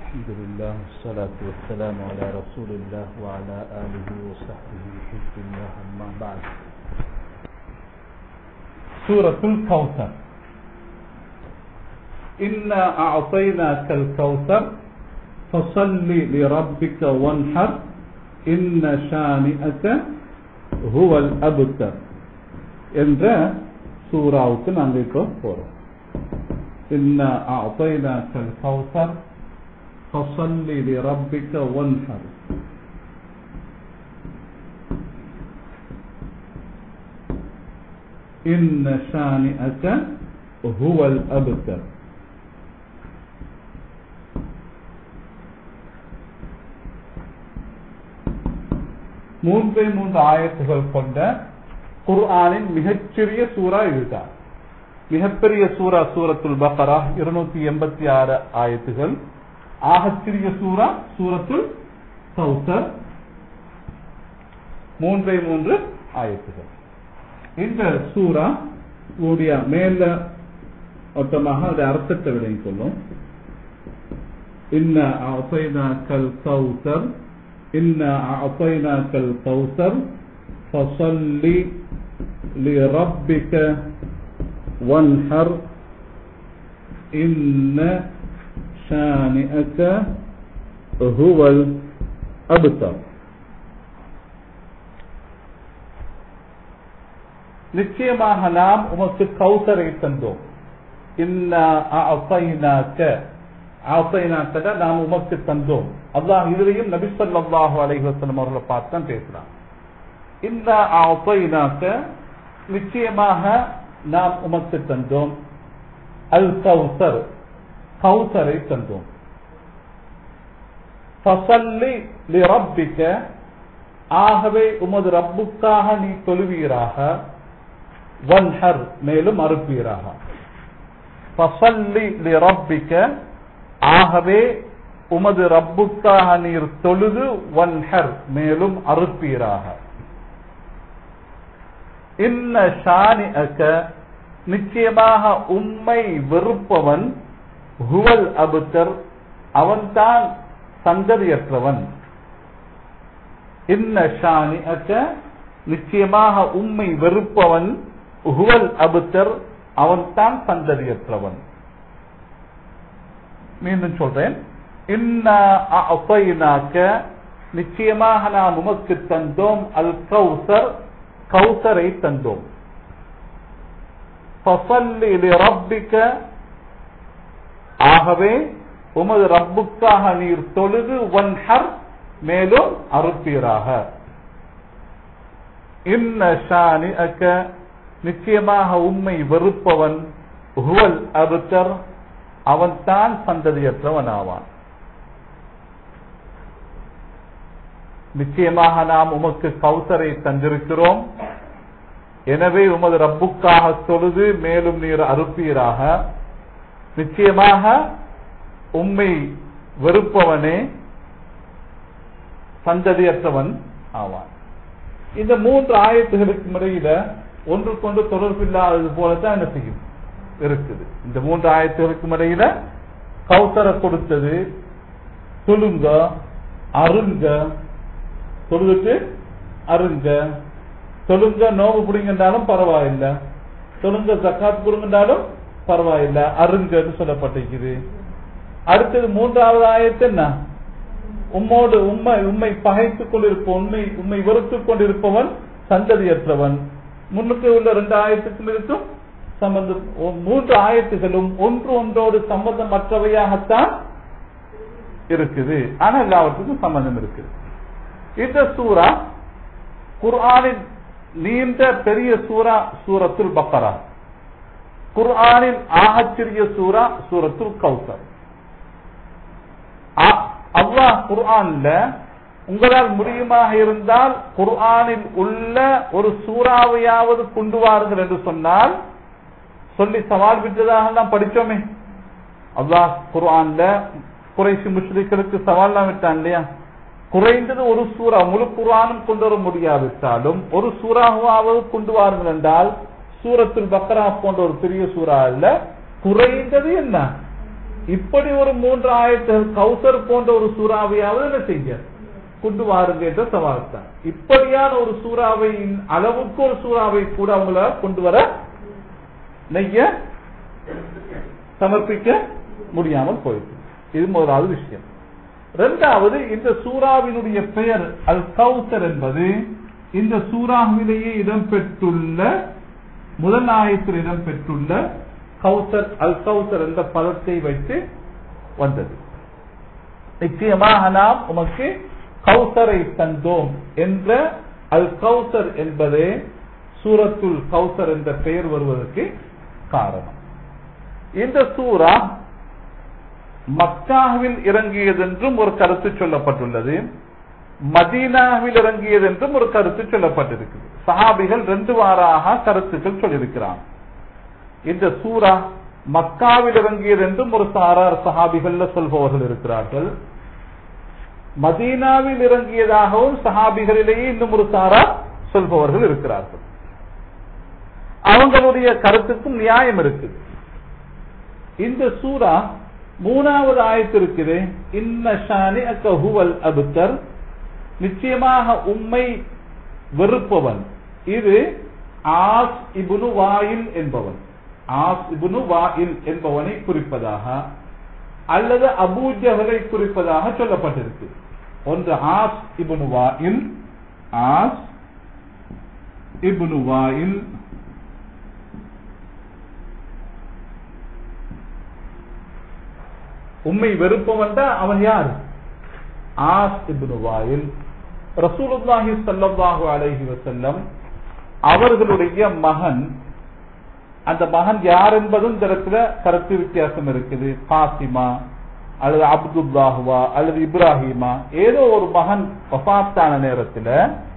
الحمد لله والصلاة والسلام على رسول الله وعلى آله وصحبه حزب الله أما بعد سورة الكوثر إنا أعطيناك الكوثر فصل لربك وانحر إن شانئك هو الأبتر என்ற சூறாவுக்கு நாங்கள் இப்போ போறோம் إنا أعطيناك الكوثر فصل لربك وانحر إن شانئك هو الأبتر மூன்றே மூன்று ஆயத்துகள் கொண்ட குர்ஆனின் மிகச்சிறிய சூறா இதுதான் மிகப்பெரிய சூரா சூரத்துல் பக்ரா இருநூத்தி எண்பத்தி ஆறு ஆயத்துகள் ஆகச்சிறிய சூரா சூரத்துல் கௌசர் மூன்றே மூன்று ஆயத்துகள் இந்த சூரா உடைய மேல மொத்தமாக அது அர்த்தத்தை விளங்கிக் கொள்ளும் இன்ன அசைனாக்கல் கௌசர் இன்ன அசைனாக்கல் கௌசர் فصل لربك وانحر إن شانئك هو الأبتر நிச்சயமாக நாம் உமக்கு கௌசரை தந்தோம் நாம் உமக்கு தந்தோம் அல்லாஹ் இதுலையும் நபிசல்லாஹு அலைவசனம் அவர்களை பார்த்து தான் பேசுறான் இந்த ஆப்பைனாக்க நிச்சயமாக நாம் உமக்கு தந்தோம் அல் கௌசர் கௌசரை தந்தோம் ஃபசல்லி லிரப்பிக்க ஆகவே உமது ரப்புக்காக நீ தொழுவீராக வன்ஹர் மேலும் அறுப்பீராக ஃபசல்லி லிரப்பிக்க ஆகவே உமது ரப்புக்காக நீர் தொழுது வன்ஹர் மேலும் அறுப்பீராக இன்ன ஷானி அக்க நிச்சயமாக உம்மை வெறுப்பவன் ஹுவல் அபுத்தர் அவன்தான் சந்ததியற்றவன் இன்ன ஷானி அக்க நிச்சயமாக உம்மை வெறுப்பவன் ஹுவல் அபுத்தர் அவன்தான் சந்ததியற்றவன் மீண்டும் சொல்றேன் இன்ன நிச்சயமாக நாம் உமக்கு தந்தோம் அல் கௌசர் கௌசரை தந்தோம் ரப்பிக்க ஆகவே உமது ரப்புக்காக நீர் தொழுது ஒன்ஹர் மேலும் அறுப்பீராக இன்ன ஷானி அக்க நிச்சயமாக உண்மை வெறுப்பவன் ஹுவல் அபுத்தர் அவன்தான் சந்ததியற்றவன் ஆவான் நிச்சயமாக நாம் உமக்கு கௌசரை தந்திருக்கிறோம் எனவே உமது ரப்புக்காக தொழுது மேலும் நீர் அறுப்பீராக நிச்சயமாக உண்மை வெறுப்பவனே சந்ததியற்றவன் ஆவான் இந்த மூன்று ஆயத்துகளுக்கு இடையில ஒன்றுக்கொன்று தொடர்பில்லாதது போலதான் என்ன செய்யும் இருக்குது இந்த மூன்று ஆயத்துகளுக்கு இடையில கௌசரை கொடுத்தது சொல்லுங்க அருங்க தொழுதுட்டு அருங்க தொழுங்க நோவு பிடிங்கன்றாலும் பரவாயில்ல தொழுங்க ஜக்காத் கொடுங்கன்றாலும் பரவாயில்ல அருங்கன்னு சொல்லப்பட்டிருக்குது அடுத்தது மூன்றாவது ஆயத்து என்ன உம்மோடு உண்மை உண்மை பகைத்துக் கொண்டிருப்ப உண்மை உண்மை வெறுத்துக் கொண்டிருப்பவன் சந்ததியற்றவன் முன்னுக்கு உள்ள ரெண்டு ஆயத்துக்கும் இருக்கும் சம்பந்தம் மூன்று ஆயத்துகளும் ஒன்று ஒன்றோடு சம்பந்தமற்றவையாகத்தான் இருக்குது ஆனா எல்லாவற்றுக்கும் சம்பந்தம் இருக்குது இந்த சூரா குர்ஆனின் நீண்ட பெரிய சூரா சூரத்துல் பக்கரா குர்ஆனின் ஆகச்சிறிய சூரா சூரத்துல் கௌசர் அல்லாஹ் குர்ஆன்ல உங்களால் முடியுமாக இருந்தால் குர்ஆனில் உள்ள ஒரு சூறாவையாவது கொண்டு வாருங்கள் என்று சொன்னால் சொல்லி சவால் விட்டதாக நாம் படிச்சோமே அல்லாஹ் குர்ஆன்ல குறைசி முஸ்லிக்களுக்கு சவால் விட்டான் இல்லையா குறைந்தது ஒரு சூறா முழு குரானும் கொண்டு வர முடியாவிட்டாலும் ஒரு சூறாவது கொண்டு வாருங்கள் என்றால் சூரத்தில் பக்ரா போன்ற ஒரு பெரிய சூறா இல்ல குறைந்தது என்ன இப்படி ஒரு மூன்று ஆயத்துகள் கௌசர் போன்ற ஒரு சூறாவையாவது என்ன செய்ய கொண்டு வாருங்க என்ற சவால் தான் இப்படியான ஒரு சூறாவையின் அளவுக்கு ஒரு சூறாவை கூட அவங்கள கொண்டு வர நெய்ய சமர்ப்பிக்க முடியாமல் போயிருக்கு இது முதலாவது விஷயம் இரண்டாவது இந்த சூறாவினுடைய பெயர் அல் கௌசர் என்பது இந்த சூறாவிலேயே இடம்பெற்றுள்ள முதல் ஆயத்தில் இடம்பெற்றுள்ள கௌசர் அல் கௌசர் என்ற பதத்தை வைத்து வந்தது நிச்சயமாக நாம் உமக்கு கௌசரை தந்தோம் என்ற அல் கௌசர் என்பதே சூரத்துல் கௌசர் என்ற பெயர் வருவதற்கு காரணம் இந்த சூரா மக்காவில் இறங்கியதென்றும் ஒரு கருத்து சொல்லப்பட்டுள்ளது மதீனாவில் இறங்கியது என்றும் ஒரு கருத்து சொல்லப்பட்டிருக்கிறது சஹாபிகள் ரெண்டு வாராக கருத்துக்கள் சொல்லியிருக்கிறான் இந்த சூரா மக்காவில் இறங்கியது என்றும் ஒரு சாரார் சஹாபிகள்ல சொல்பவர்கள் இருக்கிறார்கள் மதீனாவில் இறங்கியதாகவும் சஹாபிகளிலேயே இன்னும் ஒரு சாரார் சொல்பவர்கள் இருக்கிறார்கள் அவங்களுடைய கருத்துக்கும் நியாயம் இருக்குது இந்த சூரா மூணாவது ஆயத்து இருக்குது இன்ன ஷானி அக்கஹுவல் அபுத்தர் நிச்சயமாக உம்மை வெறுப்பவன் இது ஆஸ் இபுனு வாயில் என்பவன் ஆஸ் இபுனு வாயில் என்பவனை குறிப்பதாக அல்லது அபூஜகலை குறிப்பதாக சொல்லப்பட்டிருக்கு ஒன்று ஆஸ் இபுனு வாயில் ஆஸ் இபுனு வாயில் உண்மை வெறுப்பவன் தான் அவன் யார் ஆஸ் இப்னு வாயில் ரசூலுல்லாஹி ஸல்லல்லாஹு அலைஹி வஸல்லம் அவர்களுடைய மகன் அந்த மகன் யார் என்பதும் இந்த இடத்துல கருத்து வித்தியாசம் இருக்குது பாசிமா அல்லது அப்துல்லாஹுவா அல்லது இப்ராஹிமா ஏதோ ஒரு மகன் வஃபாத்தான நேரத்தில்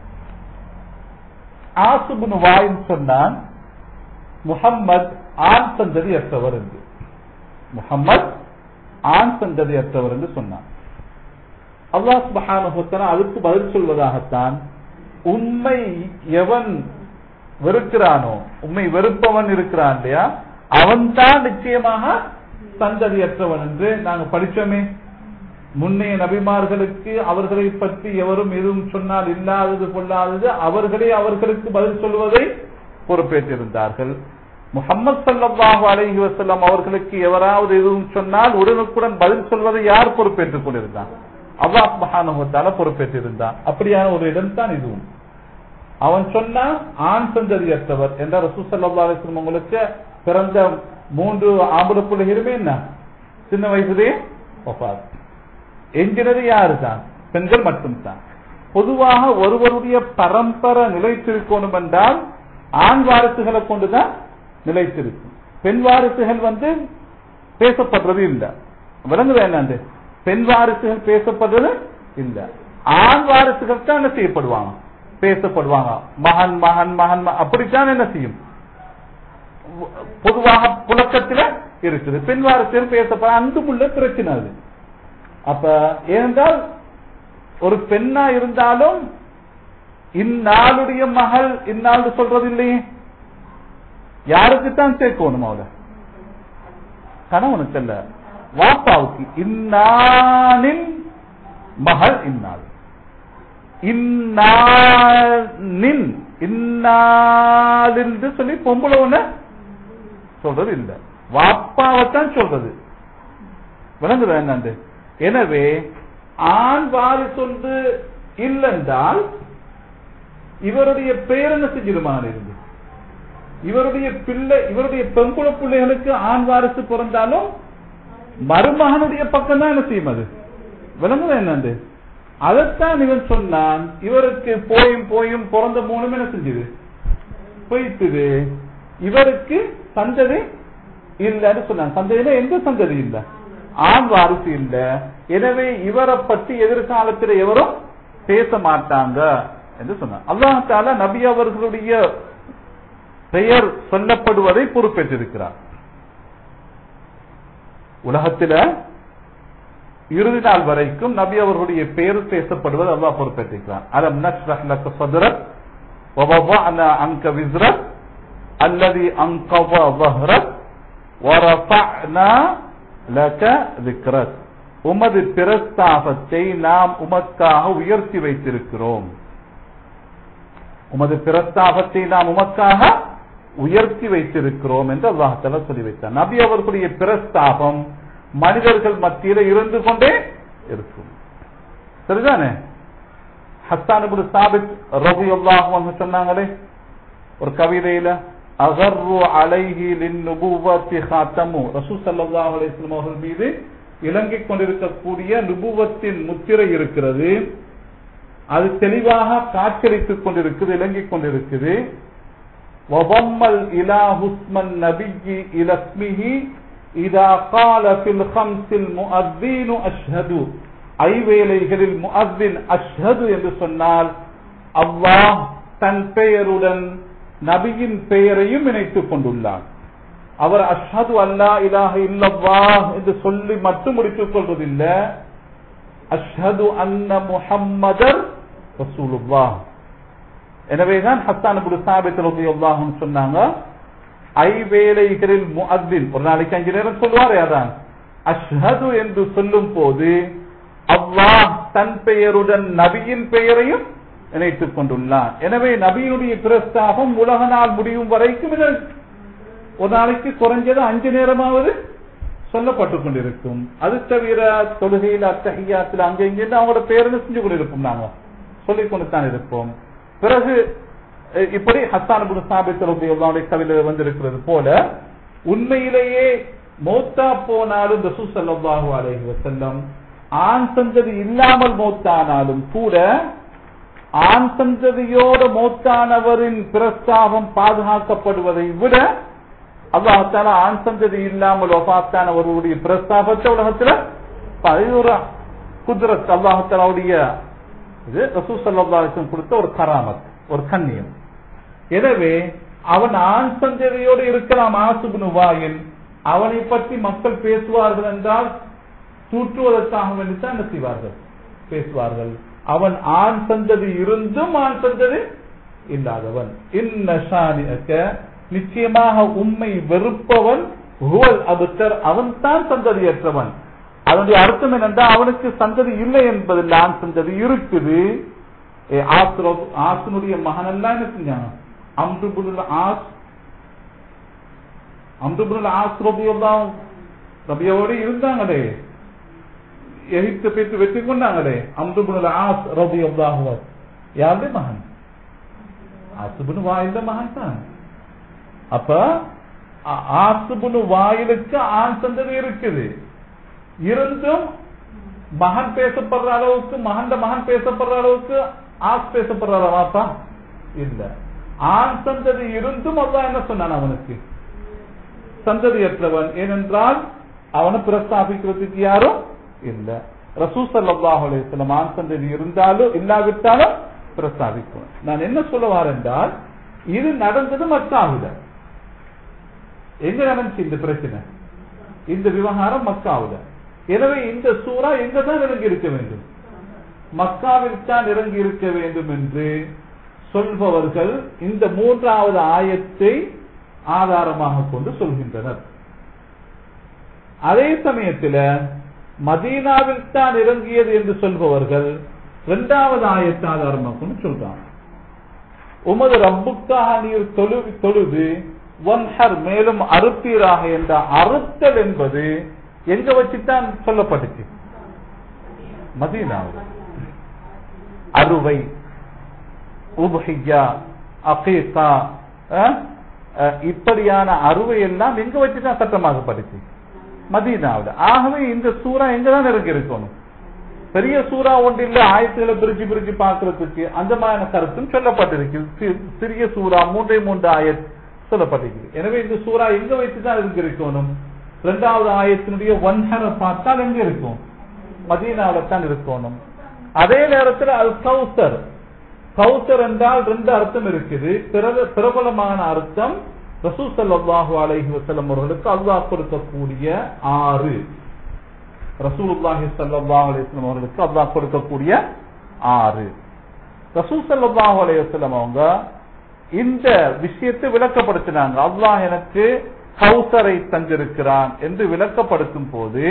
ஆசுபுன் வாயின் சொன்னான் முகம்மது ஆண் சந்ததி அற்றவர் என்று முகம்மது ஆண் சந்ததி அற்றவர் என்று சொன்னான் அல்லாஹ் சுபஹானுஹத்தனா அதுக்கு பதில் சொல்வதாகத்தான் உண்மை எவன் வெறுக்கிறானோ உண்மை வெறுப்பவன் இருக்கிறான் இல்லையா அவன் தான் நிச்சயமாக சந்ததியற்றவன் என்று நாங்க படிச்சோமே முன்னைய நபிமார்களுக்கு அவர்களை பற்றி எவரும் எதுவும் சொன்னால் இல்லாதது கொள்ளாதது அவர்களே அவர்களுக்கு பதில் சொல்வதை பொறுப்பேற்றிருந்தார்கள் முகமது சல்லாஹு அலஹி வசல்லம் அவர்களுக்கு எவராவது எதுவும் சொன்னால் உடனுக்குடன் பதில் சொல்வதை யார் பொறுப்பேற்றுக் கொண்டிருந்தான் அல்லாஹ் மகானுவத்தால பொறுப்பேற்றிருந்தான் அப்படியான ஒரு இடம் தான் இதுவும் அவன் சொன்னா ஆண் சந்ததியற்றவர் என்ற ரசூ சல்லா அலிஸ்லம் உங்களுக்கு பிறந்த மூன்று ஆம்பளை பிள்ளைகளுமே என்ன சின்ன வயசுலேயே ஒப்பாது என்கிறது யாரு தான் பெண்கள் மட்டும்தான் பொதுவாக ஒருவருடைய பரம்பரை நிலைத்திருக்கணும் என்றால் ஆண் வாரிசுகளை கொண்டுதான் நிலைத்திருக்கும் பெண் வாரிசுகள் வந்து பேசப்படுறது இல்ல விளங்குதா என்னண்டு பெண் வாரிசுகள் பேசப்படுறது இல்ல ஆண் வாரிசுகள் தான் என்ன செய்யப்படுவாங்க பேசப்படுவாங்க மகன் மகன் மகன் அப்படித்தான் என்ன செய்யும் பொதுவாக புழக்கத்தில் இருக்குது பெண் வாரிசுகள் பேசப்பட அன்புள்ள பிரச்சனை அது அப்ப ஏனென்றால் ஒரு பெண்ணா இருந்தாலும் இந்நாளுடைய மகள் இந்நாள் சொல்றது இல்லையே யாருக்குத்தான் சேர்க்கணும் அவளை கணவனுக்கு அல்ல வாப்பாவுக்கு இந்நாளின் மகள் இந்நாள் இந்நாளின் இந்நாளின்று சொல்லி பொம்பளை ஒண்ணு சொல்றது இல்ல வாப்பாவைத்தான் சொல்றது விளங்குதா என்னண்டு எனவே ஆண் வாரிசு ஒன்று இல்லைன்றால் இவருடைய பேர் என்ன செஞ்சிருமான இருந்து இவருடைய பிள்ளை இவருடைய பெண்குல பிள்ளைகளுக்கு ஆண் வாரிசு பிறந்தாலும் மருமகனுடைய பக்கம் தான் என்ன செய்யும் அது விளங்குதா என்னண்டு அதைத்தான் இவன் சொன்னான் இவருக்கு போயும் போயும் பிறந்த மூணுமே என்ன செஞ்சது போயிட்டுது இவருக்கு சந்ததி இல்லைன்னு சொன்னான் சந்ததியில எந்த சந்ததி இல்ல ஆண் வாரிசு இல்ல எனவே இவரை பற்றி எதிர்காலத்தில் எவரும் பேச மாட்டாங்க என்று சொன்னார் அல்லாஹால நபி அவர்களுடைய பெயர் சொல்லப்படுவதை பொறுப்பேற்றிருக்கிறார் உலகத்தில இறுதி நாள் வரைக்கும் நபி அவர்களுடைய பெயர் பேசப்படுவது அல்லாஹ் பொறுப்பேற்றிருக்கிறார் அலம் நஷ்ரஹ் லக சதுரக் ووضعنا عنك وزرك الذي انقض ظهرك ورفعنا லக திக்ரத் உமது பிரஸ்தாபத்தை நாம் உமக்காக உயர்த்தி வைத்திருக்கிறோம் உமது பிரஸ்தாபத்தை நாம் உமக்காக உயர்த்தி வைத்திருக்கிறோம் என்று அல்லாஹால சொல்லி வைத்தார் நபி அவர்களுடைய பிரஸ்தாபம் மனிதர்கள் மத்தியில இருந்து கொண்டே இருக்கும் சரிதானே ஹஸ்தான் இப்னு சாபித் ரலியல்லாஹு அன்ஹு சொன்னாங்களே ஒரு கவிதையில அகர்ரு அலைஹி லின்னுபுவத்தி ஹாத்தமு ரசூல் ஸல்லல்லாஹு அலைஹி வஸல்லம் அவர்கள் மீது இலங்கிக் கொண்டிருக்கக்கூடிய நுபுவத்தின் முத்திரை இருக்கிறது அது தெளிவாக காட்சியளித்துக் கொண்டிருக்குது இலங்கிக் கொண்டிருக்குது وضم الإله اسم النبي إلى اسمه إذا قال في الخمس المؤذين أشهد ஐவேளைகளில் முஅத்தின் அஷ்ஹது என்று சொன்னால் அல்லாஹ் தன் பெயருடன் நபியின் பெயரையும் இணைத்துக் கொண்டுள்ளார் அவர் அஷ்ஹது அல்லா இலாஹ இல்லல்லாஹ் என்று சொல்லி மட்டும் முடித்துக் கொள்வதில்லை அஷ்ஹது அன்ன முஹம்மதர் ரசூலுல்லாஹ் எனவேதான் ஹஸ்தான் இப்னு சாபித் ரலியல்லாஹு அன்ஹு சொன்னாங்க ஐவேளைகளில் முஅத்தின் ஒரு நாளைக்கு அஞ்சு நேரம் சொல்லுவாரே அதான் அஷ்ஹது என்று சொல்லும் போது அல்லாஹ் தன் பெயருடன் நபியின் பெயரையும் இணைத்துக் கொண்டுள்ளார் எனவே நபியினுடைய பிரஸ்தாபம் உலக நாள் முடியும் வரைக்கும் இது ஒரு நாளைக்கு குறைஞ்சது அஞ்சு நேரமாவது சொல்லப்பட்டுக் கொண்டிருக்கும் அது தவிர தொழுகையில் அத்தகையாத்தில் அங்கே இங்கே அவங்களோட பேருந்து செஞ்சு கொண்டிருப்போம் நாங்க சொல்லிக் கொண்டு தான் இருப்போம் பிறகு அஹ், இப்படி ஹஸ்தான் இப்னு சாபித் ரலியல்லாஹு கவிதை வந்திருக்கிறது போல உண்மையிலேயே மௌத்தா போனாலும் ரசூல் ஸல்லல்லாஹு அலைஹி வஸல்லம் ஆண் சந்ததி இல்லாமல் மௌத்தானாலும் கூட ஆண் சந்ததியோட மௌத்தானவரின் பிரஸ்தாபம் பாதுகாக்கப்படுவதை விட அல்லாஹால ஆண் சந்ததி இல்லாமல் ஒபாத்தானவருடைய பிரஸ்தாபத்தை உலகத்துல இது ஒரு குதிரத் அல்லாஹாலாவுடைய இது ரசூ சல்லாஹம் கொடுத்த ஒரு கராமத் ஒரு கண்ணியம் எனவே அவன் ஆண் சந்ததியோடு இருக்கலாம் ஆசுபுனு வாயில் அவனை பற்றி மக்கள் பேசுவார்கள் என்றால் தூற்றுவதற்காக வேண்டித்தான் என்ன செய்வார்கள் பேசுவார்கள் அவன் ஆண் சந்ததி இருந்தும் ஆண் சந்ததி இல்லாதவன் இன்ன நிச்சயமாக உண்மை வெறுப்பவன் ஹுவல் அபுத்தர் அவன் தான் சந்ததியற்றவன் அதனுடைய அர்த்தம் என்னென்றால் அவனுக்கு சந்ததி இல்லை என்பதில் ஆண் சந்ததி இருக்குது ஏ, ஆஸ் ஆசனுடைய மகன் எல்லாம் என்ன செஞ்சாங்க அம்ருபுல் ஆஸ் அம்ருபுல் ஆஸ் ரபியெல்லாம் ரபியோடு இருந்தாங்களே எகிப்து பேச்சு வெற்றி கொண்டாங்களே அம்ருபுல் ஆஸ் ரபி அல்லாஹுவர் யாருடைய மகன் ஆசுபுனு வாயில மகன் தான் அப்ப ஆ- ஆசுபுனு வாயிலுக்கு ஆண் சந்ததி இருக்குது இருந்தும் மகன் பேசப்படுற அளவுக்கு மகன் மகன் பேசப்படுற அளவுக்கு ஆஸ் பேசப்படுற அளவாப்பா இல்ல ஆண் சந்ததி இருந்தும் அல்லாஹ் என்ன சொன்னான் அவனுக்கு சந்ததியற்றவன் ஏனென்றால் அவனை பிரஸ்தாபிக்கிறதுக்கு யாரும் இல்ல ரசூ ஸல்லல்லாஹு அலைஹி வஸல்லம் ஆண் சந்ததி இருந்தாலும் இல்லாவிட்டாலும் பிரஸ்தாபிக்கும் நான் என்ன சொல்ல வரேன் என்றால் இது நடந்தது மக்காவுல எங்க நடந்துச்சு இந்த பிரச்சனை இந்த விவகாரம் மக்காவுல எனவே இந்த சூறா எங்க தான் இறங்கி இருக்க வேண்டும் மக்காவில் தான் இறங்கி இருக்க வேண்டும் என்று சொல்பவர்கள் இந்த மூன்றாவது ஆயத்தை ஆதாரமாக கொண்டு சொல்கின்றனர் அதே சமயத்தில் மதீனாவில் தான் இறங்கியது என்று சொல்பவர்கள் இரண்டாவது ஆயத்தை ஆதாரமாக கொண்டு சொல்றாங்க உமது ரப்புக்காக நீர் தொழு தொழுது ஒன்ஹர் மேலும் அறுப்பீராக என்ற அறுத்தல் என்பது எங்க வச்சுத்தான் சொல்லப்பட்டுச்சு மதீனாவில் அறுவை உபஹியா அகீகா அஹ், அஹ், இப்படியான அறுவை எல்லாம் எங்க வச்சுதான் சட்டமாகப்பட்டுச்சு மதீனாவில் ஆகவே இந்த சூறா எங்க தான் இறங்கி இருக்கணும் பெரிய சூறா ஒன்று இல்ல ஆயத்துகளை பிரிச்சு பிரிச்சு பார்க்கறதுக்கு அந்த மாதிரியான கருத்தும் சொல்லப்பட்டிருக்கு சி- சிறிய சூறா மூன்றே மூன்று ஆயத் சொல்லப்பட்டிருக்கு எனவே இந்த சூறா எங்க வைத்துதான் இருக்கு இருக்கணும் இரண்டாவது ஆயத்தினுடைய ஒன்ஹரை பார்த்தால் எங்க இருக்கும் மதீனாவில தான் இருக்கணும் அதே நேரத்தில் அல் கௌசர் கௌசர் என்றால் ரெண்டு அர்த்தம் இருக்குது பிற- பிரபலமான அர்த்தம் ரசூ ஸல்லல்லாஹு அலைஹி வஸல்லம் அவர்களுக்கு அல்லாஹ் கொடுக்கக்கூடிய ஆறு ரசூலுல்லாஹி ஸல்லல்லாஹு அலைஹி வஸல்லம் அவர்களுக்கு அல்லாஹ் கொடுக்கக்கூடிய ஆறு ரசூல் ஸல்லல்லாஹு அலைஹி வஸல்லம் அவங்க இந்த விஷயத்தை விளக்கப்படுத்தினாங்க அல்லாஹ் எனக்கு கௌசரை தந்திருக்கிறான் என்று விளக்கப்படுத்தும் போது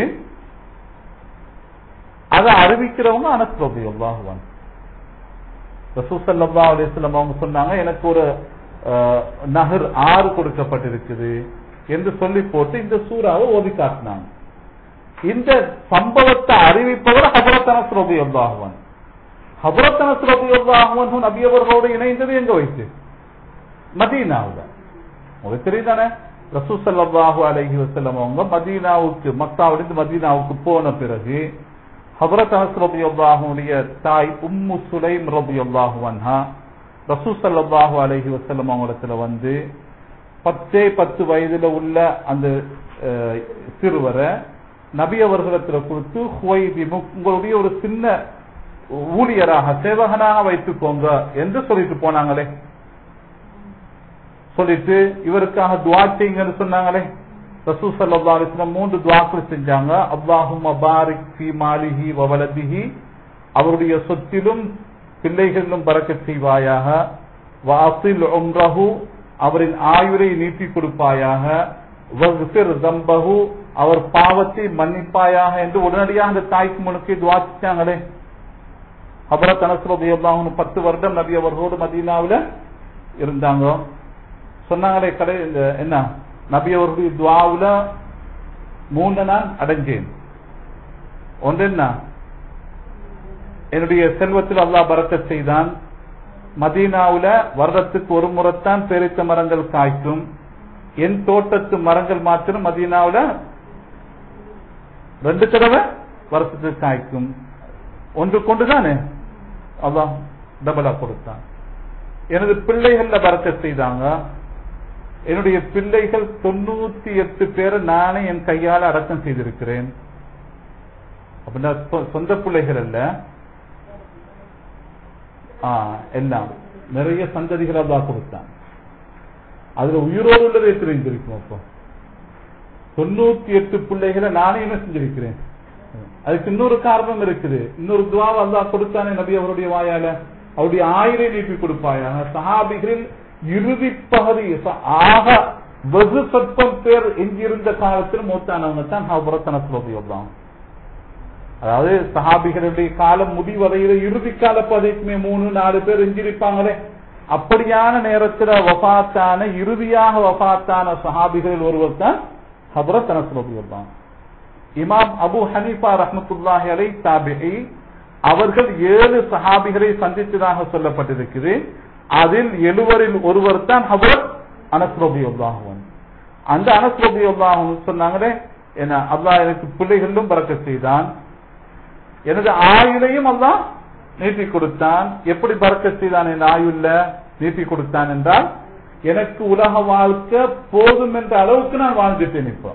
அதை அறிவிக்கிறவங்க அனஸ்ரோபி அல்லாஹுவான் ரசூசல்லா அலிஸ்லாம் அவங்க சொன்னாங்க எனக்கு ஒரு அஹ், நகர் ஆறு கொடுக்கப்பட்டிருக்குது என்று சொல்லி போட்டு இந்த சூறாவை ஓதி காட்டினாங்க இந்த சம்பவத்தை அறிவிப்பவர் ஹபரத் அனஸ்ரோபி அல்லாஹுவான் ஹபரத் அனஸ்ரோபி அல்லாஹுவான் நபி அவர்களோடு இணைந்தது எங்க வைத்து மதீனாவுல உங்களுக்கு தெரியுதானே ரசூசல்லாஹு அலைஹி வஸல்லம் அவங்க மதீனாவுக்கு மக்காவிலிருந்து மதீனாவுக்கு போன பிறகு ஹபரத் அனஸ் ரபியுல்லாஹுடைய தாய் உம்மு சுலைம் ரபியுல்லாஹு அன்ஹா ரசூசல்லாஹு அலைஹி வஸல்லம் அவங்களிடத்துல வந்து பத்தே பத்து வயதுல உள்ள அந்த அஹ், சிறுவரை நபி அவர்களிடத்துல கொடுத்து ஹுவைபி உங்களுடைய ஒரு சின்ன ஊழியராக சேவகனாக வைத்துக்கோங்க என்று சொல்லிட்டு போனாங்களே சொல்லிட்டு இவருக்காக துவா செய்யுங்கன்னு சொன்னாங்களே ரசூ சல்லா அலிஸ்லாம் மூன்று துவாக்கள் செஞ்சாங்க அல்லாஹும் அபாரிக் ஃபி மாலிஹி வவலதிஹி அவருடைய சொத்திலும் பிள்ளைகளிலும் பறக்கச் செய்வாயாக வாசில் உம்ரஹு அவரின் ஆயுரை நீட்டி கொடுப்பாயாக வக்ஃபிர் தம்பஹு அவர் பாவத்தை மன்னிப்பாயாக என்று உடனடியாக அந்த தாய்க்கு முனுக்கு துவா செஞ்சாங்களே ஹபரத் அனஸ்ரதி அல்லாஹுன்னு பத்து வருடம் நபி அவர்களோடு மதீனாவுல இருந்தாங்க சொன்னாங்களே கடை இந்த என்ன நபி அவர்களுடைய துவாவுல மூணு நான் அடைஞ்சேன் ஒன்று என்ன என்னுடைய செல்வத்தில் அல்லாஹ் பறக்கச் செய்தான் மதீனாவுல வருடத்துக்கு ஒரு முறைத்தான் பேரித்த மரங்கள் காய்க்கும் என் தோட்டத்து மரங்கள் மாத்திரம் மதீனாவுல ரெண்டு தடவை வருஷத்துக்கு காய்க்கும் ஒன்று கொண்டுதானே அல்லாஹ் டபுளா கொடுத்தான் எனது பிள்ளைகள்ல பறக்கச் செய்தாங்க என்னுடைய பிள்ளைகள் தொண்ணூத்தி எட்டு பேரை நானே என் கையால அடக்கம் செய்திருக்கிறேன் அப்படின்னா சொ- சொந்த பிள்ளைகள் அல்ல ஆ, எல்லாம் நிறைய சந்ததிகள் அல்லாஹ் கொடுத்தான் அதுல உயிரோடு உள்ளதை தெரிஞ்சிருக்கும் அப்போ தொண்ணூத்தி எட்டு பிள்ளைகளை நானே என்ன செஞ்சிருக்கிறேன் அதுக்கு இன்னொரு காரணம் இருக்குது இன்னொரு துவாவை அல்லாஹ் கொடுத்தானே நபி அவருடைய வாயால அவருடைய ஆயிரை நீட்டி கொடுப்பாயாக சஹாபிகளில் இறுதி பகுதி ச- ஆக வெகு சொற்பம் பேர் எங்கிருந்த காலத்தில் மூத்தானவங்க தான் ஹபரத்தன சுலபியோதான் அதாவது சஹாபிகளுடைய காலம் முடிவதையில இறுதி கால பதவிக்குமே மூணு நாலு பேர் எஞ்சிருப்பாங்களே அப்படியான நேரத்தில் வஃபாத்தான இறுதியாக வஃபாத்தான சஹாபிகளில் ஒருவர் தான் ஹபரத் அனசுலபியுல்லாம் இமாம் அபு ஹனீஃபா ரஹ்மத்துல்லாஹி அலை தாபிஇ அவர்கள் ஏழு சஹாபிகளை சந்தித்ததாக சொல்லப்பட்டிருக்குது அதில் எழுவரில் ஒருவர் தான் ஹபரத் அனஸ்ரபியுல்லாஹுவன் அந்த அனஸ்ரபியுல்லாஹுவன் சொன்னாங்களே என்ன அல்லாஹ் எனக்கு பிள்ளைகளிலும் பறக்க செய்தான் எனது ஆயுளையும் அல்லாஹ் நீட்டி கொடுத்தான் எப்படி பறக்க செய்தான் என் ஆயுள்ல நீட்டி கொடுத்தான் என்றால் எனக்கு உலக வாழ்க்கை போதும் என்ற அளவுக்கு நான் வாழ்ந்துட்டேன் இப்போ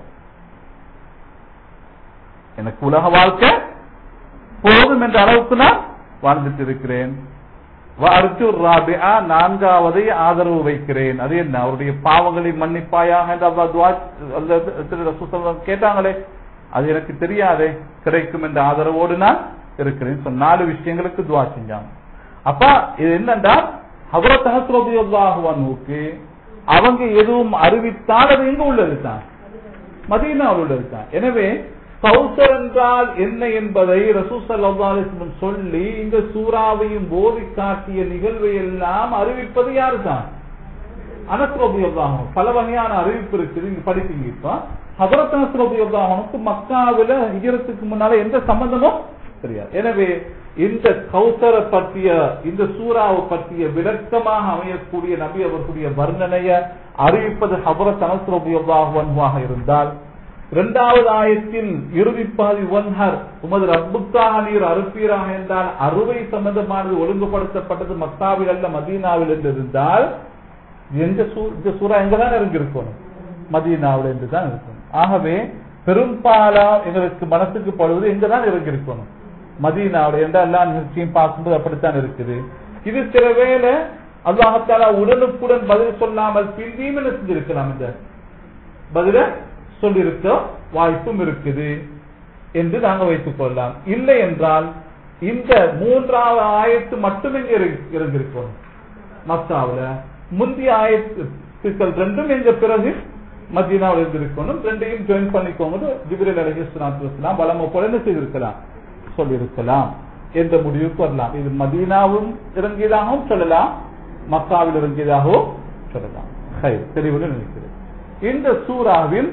எனக்கு உலக வாழ்க்கை போதும் என்ற அளவுக்கு நான் வாழ்ந்துட்டு இருக்கிறேன் அர்ஜு ராபியா நான்காவதை ஆதரவு வைக்கிறேன் அது என்ன அவருடைய பாவங்களை மன்னிப்பாயாக என்று அல்லாஹ் துஆ அல்லது திரு ரசூல் ஸல்லல்லாஹு அலைஹி வஸல்லம் கேட்டாங்களே அது எனக்கு தெரியாதே கிடைக்கும் என்ற ஆதரவோடு நான் இருக்கிறேன் So, நாலு விஷயங்களுக்கு துவா செஞ்சாங்க அப்ப இது என்னண்டா ஹபரத் ஹஸ்ரபியுல்லாஹுவனுக்கு அவங்க எதுவும் அறிவித்தால் அது எங்க உள்ள இருக்கான் மதீனாவில் உள்ள இருக்கான் எனவே கௌசர் என்றால் என்ன என்பதை ரசூசல்லாஸ்லம் சொல்லி இந்த சூறாவையும் போதி காட்டிய நிகழ்வை எல்லாம் அறிவிப்பது யாரு தான் அனஸ்ரோபியுல்லாஹம் பல வகையான அறிவிப்பு இருக்குது நீங்க படிப்பீங்க இப்ப ஹபரத் அனஸ்ரோபியுல்லாஹனுக்கு மக்காவில ஹிஜரத்துக்கு முன்னால எந்த சம்பந்தமும் தெரியாது எனவே இந்த கௌசரை பற்றிய இந்த சூறாவை பற்றிய விளக்கமாக அமையக்கூடிய நபி அவர்களுடைய வர்ணனைய அறிவிப்பது ஹபரத் அனஸ்ரோபியுல்லாஹுவாக இருந்தால் இரண்டாவது ஆயத்தில் இறுதி பாதி ஒன்ஹர் உமது ரப்புக்காக நீர் அறுப்பீராக என்றால் அறுவை சம்பந்தமானது ஒழுங்குபடுத்தப்பட்டது மக்காவில் அல்ல மதீனாவில் என்று இருந்தால் எந்த சூ- இந்த சூறா எங்கதான் இறங்கியிருக்கணும் மதீனாவில் என்று தான் இருக்கணும் ஆகவே பெரும்பாலா எங்களுக்கு மனசுக்கு படுவது எங்கதான் இறங்கியிருக்கணும் மதீனாவில் என்ற எல்லா நிகழ்ச்சியும் பார்க்கும்போது அப்படித்தான் இருக்குது இது சில வேளை அல்லாஹத்தாலா உடனுக்குடன் பதில் சொல்லாமல் பிந்தியும் என்ன செஞ்சிருக்கலாம் இந்த பதில சொல்லியிருக்க வாய்ப்பும் இருக்குது என்று நாங்க வைத்துக் கொள்ளலாம் இல்லை என்றால் இந்த மூன்றாவது ஆயத்து மட்டும் எங்க இறங்கி- இறங்கியிருக்கணும் மக்காவுல முந்தைய ஆயத்துக்கள் ரெண்டும் எங்க பிறகு மதீனாவில் இருந்திருக்கணும் ரெண்டையும் ஜாயின் பண்ணிக்கோங்க ஜிபிரல் அலஹிஸ்லாம் வளம போல என்ன செய்திருக்கலாம் சொல்லியிருக்கலாம் என்ற முடிவுக்கு வரலாம் இது மதீனாவும் இறங்கியதாகவும் சொல்லலாம் மக்காவில் இறங்கியதாகவும் சொல்லலாம் ஹை தெளிவுடன் நினைக்கிறேன் இந்த சூறாவில்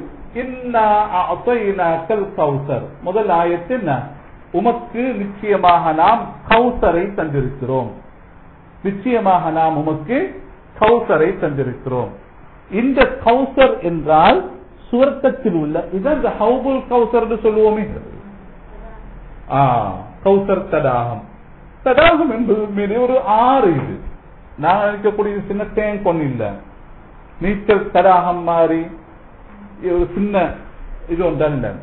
கௌசர் முதல் ஆயத்து என்ன உமக்கு நிச்சயமாக நாம் கௌசரை தந்திருக்கிறோம் நிச்சயமாக நாம் உமக்கு கௌசரை தந்திருக்கிறோம் இந்த கௌசர் என்றால் சுவர்க்கத்தில் உள்ள இதான் இந்த ஹவுபுல் கௌசர் சொல்லுவோமே கௌசர் தடாகம் தடாகம் என்பது மீது ஒரு ஆறு இது நான் நினைக்கக்கூடிய சின்ன டேங்க் ஒண்ணு இல்ல நீச்சல் தடாகம் மாதிரி ஒரு சின்ன இது ஒன்றால் இல்லை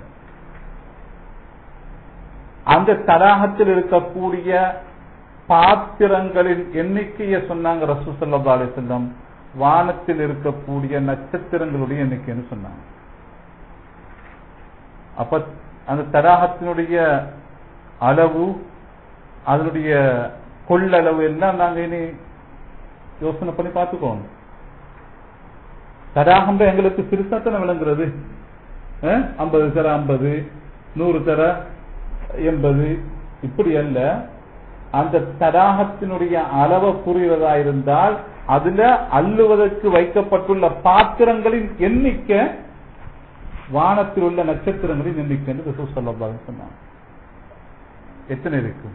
அந்த தடாகத்தில் இருக்கக்கூடிய பாத்திரங்களின் எண்ணிக்கையை சொன்னாங்க ரசூ சல்லா அலிசல்லம் வானத்தில் இருக்கக்கூடிய நட்சத்திரங்களுடைய எண்ணிக்கைன்னு சொன்னாங்க அப்ப அந்த தடாகத்தினுடைய அளவு அதனுடைய கொள்ளளவு எல்லாம் நாங்க இனி யோசனை பண்ணி பார்த்துக்கோங்க தடாகம் எங்களுக்கு சிறுசாத்தனை விளங்குறது ஐம்பது தர ஐம்பது நூறு தர எண்பது இப்படி அல்ல அந்த தடாகத்தினுடைய அளவை புரிவதா இருந்தால் அதுல அள்ளுவதற்கு வைக்கப்பட்டுள்ள பாத்திரங்களின் எண்ணிக்கை வானத்தில் உள்ள நட்சத்திரங்களின் எண்ணிக்கை என்று ரசூல் சொல்லலாம் சொன்னாங்க எத்தனை இருக்கும்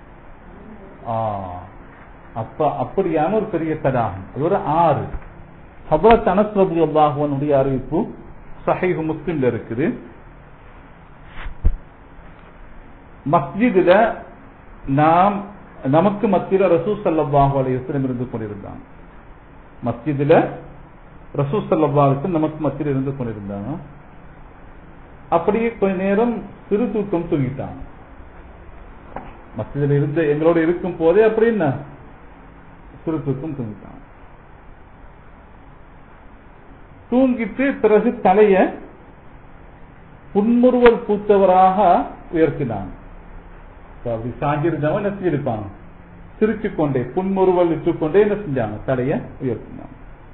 அப்ப அப்படியான ஒரு பெரிய தடாகம் அது ஒரு ஆறு ஹபரத் அனஸ்ரபி அல்லாஹுவனுடைய அறிவிப்பு சஹீஹ் முஸ்லிம்ல இருக்குது மஸ்ஜிதுல நாம் நமக்கு மத்தியில ரசூ சல்லாஹு அலையம் இருந்து கொண்டிருந்தாங்க மஸ்ஜிதுல ரசூ சல்லாஹுக்கு நமக்கு மத்தியில் இருந்து கொண்டிருந்தாங்க அப்படியே கொஞ்ச நேரம் சிறு தூக்கம் தூங்கிட்டாங்க மஸ்ஜிதில் இருந்து எங்களோட இருக்கும் போதே அப்படி என்ன சிறு தூக்கம் தூங்கிட்டாங்க தூங்கிட்டு பிறகு தலைய புன்முறுவல் பூத்தவராக உயர்த்தினாங்க அப்படி சாஞ்சிருந்தவன் என்ன செஞ்சிருப்பாங்க சிரிச்சு கொண்டே புன்முறுவல் இட்டுக்கொண்டே என்ன செஞ்சாங்க தலைய உயர்த்தினாங்க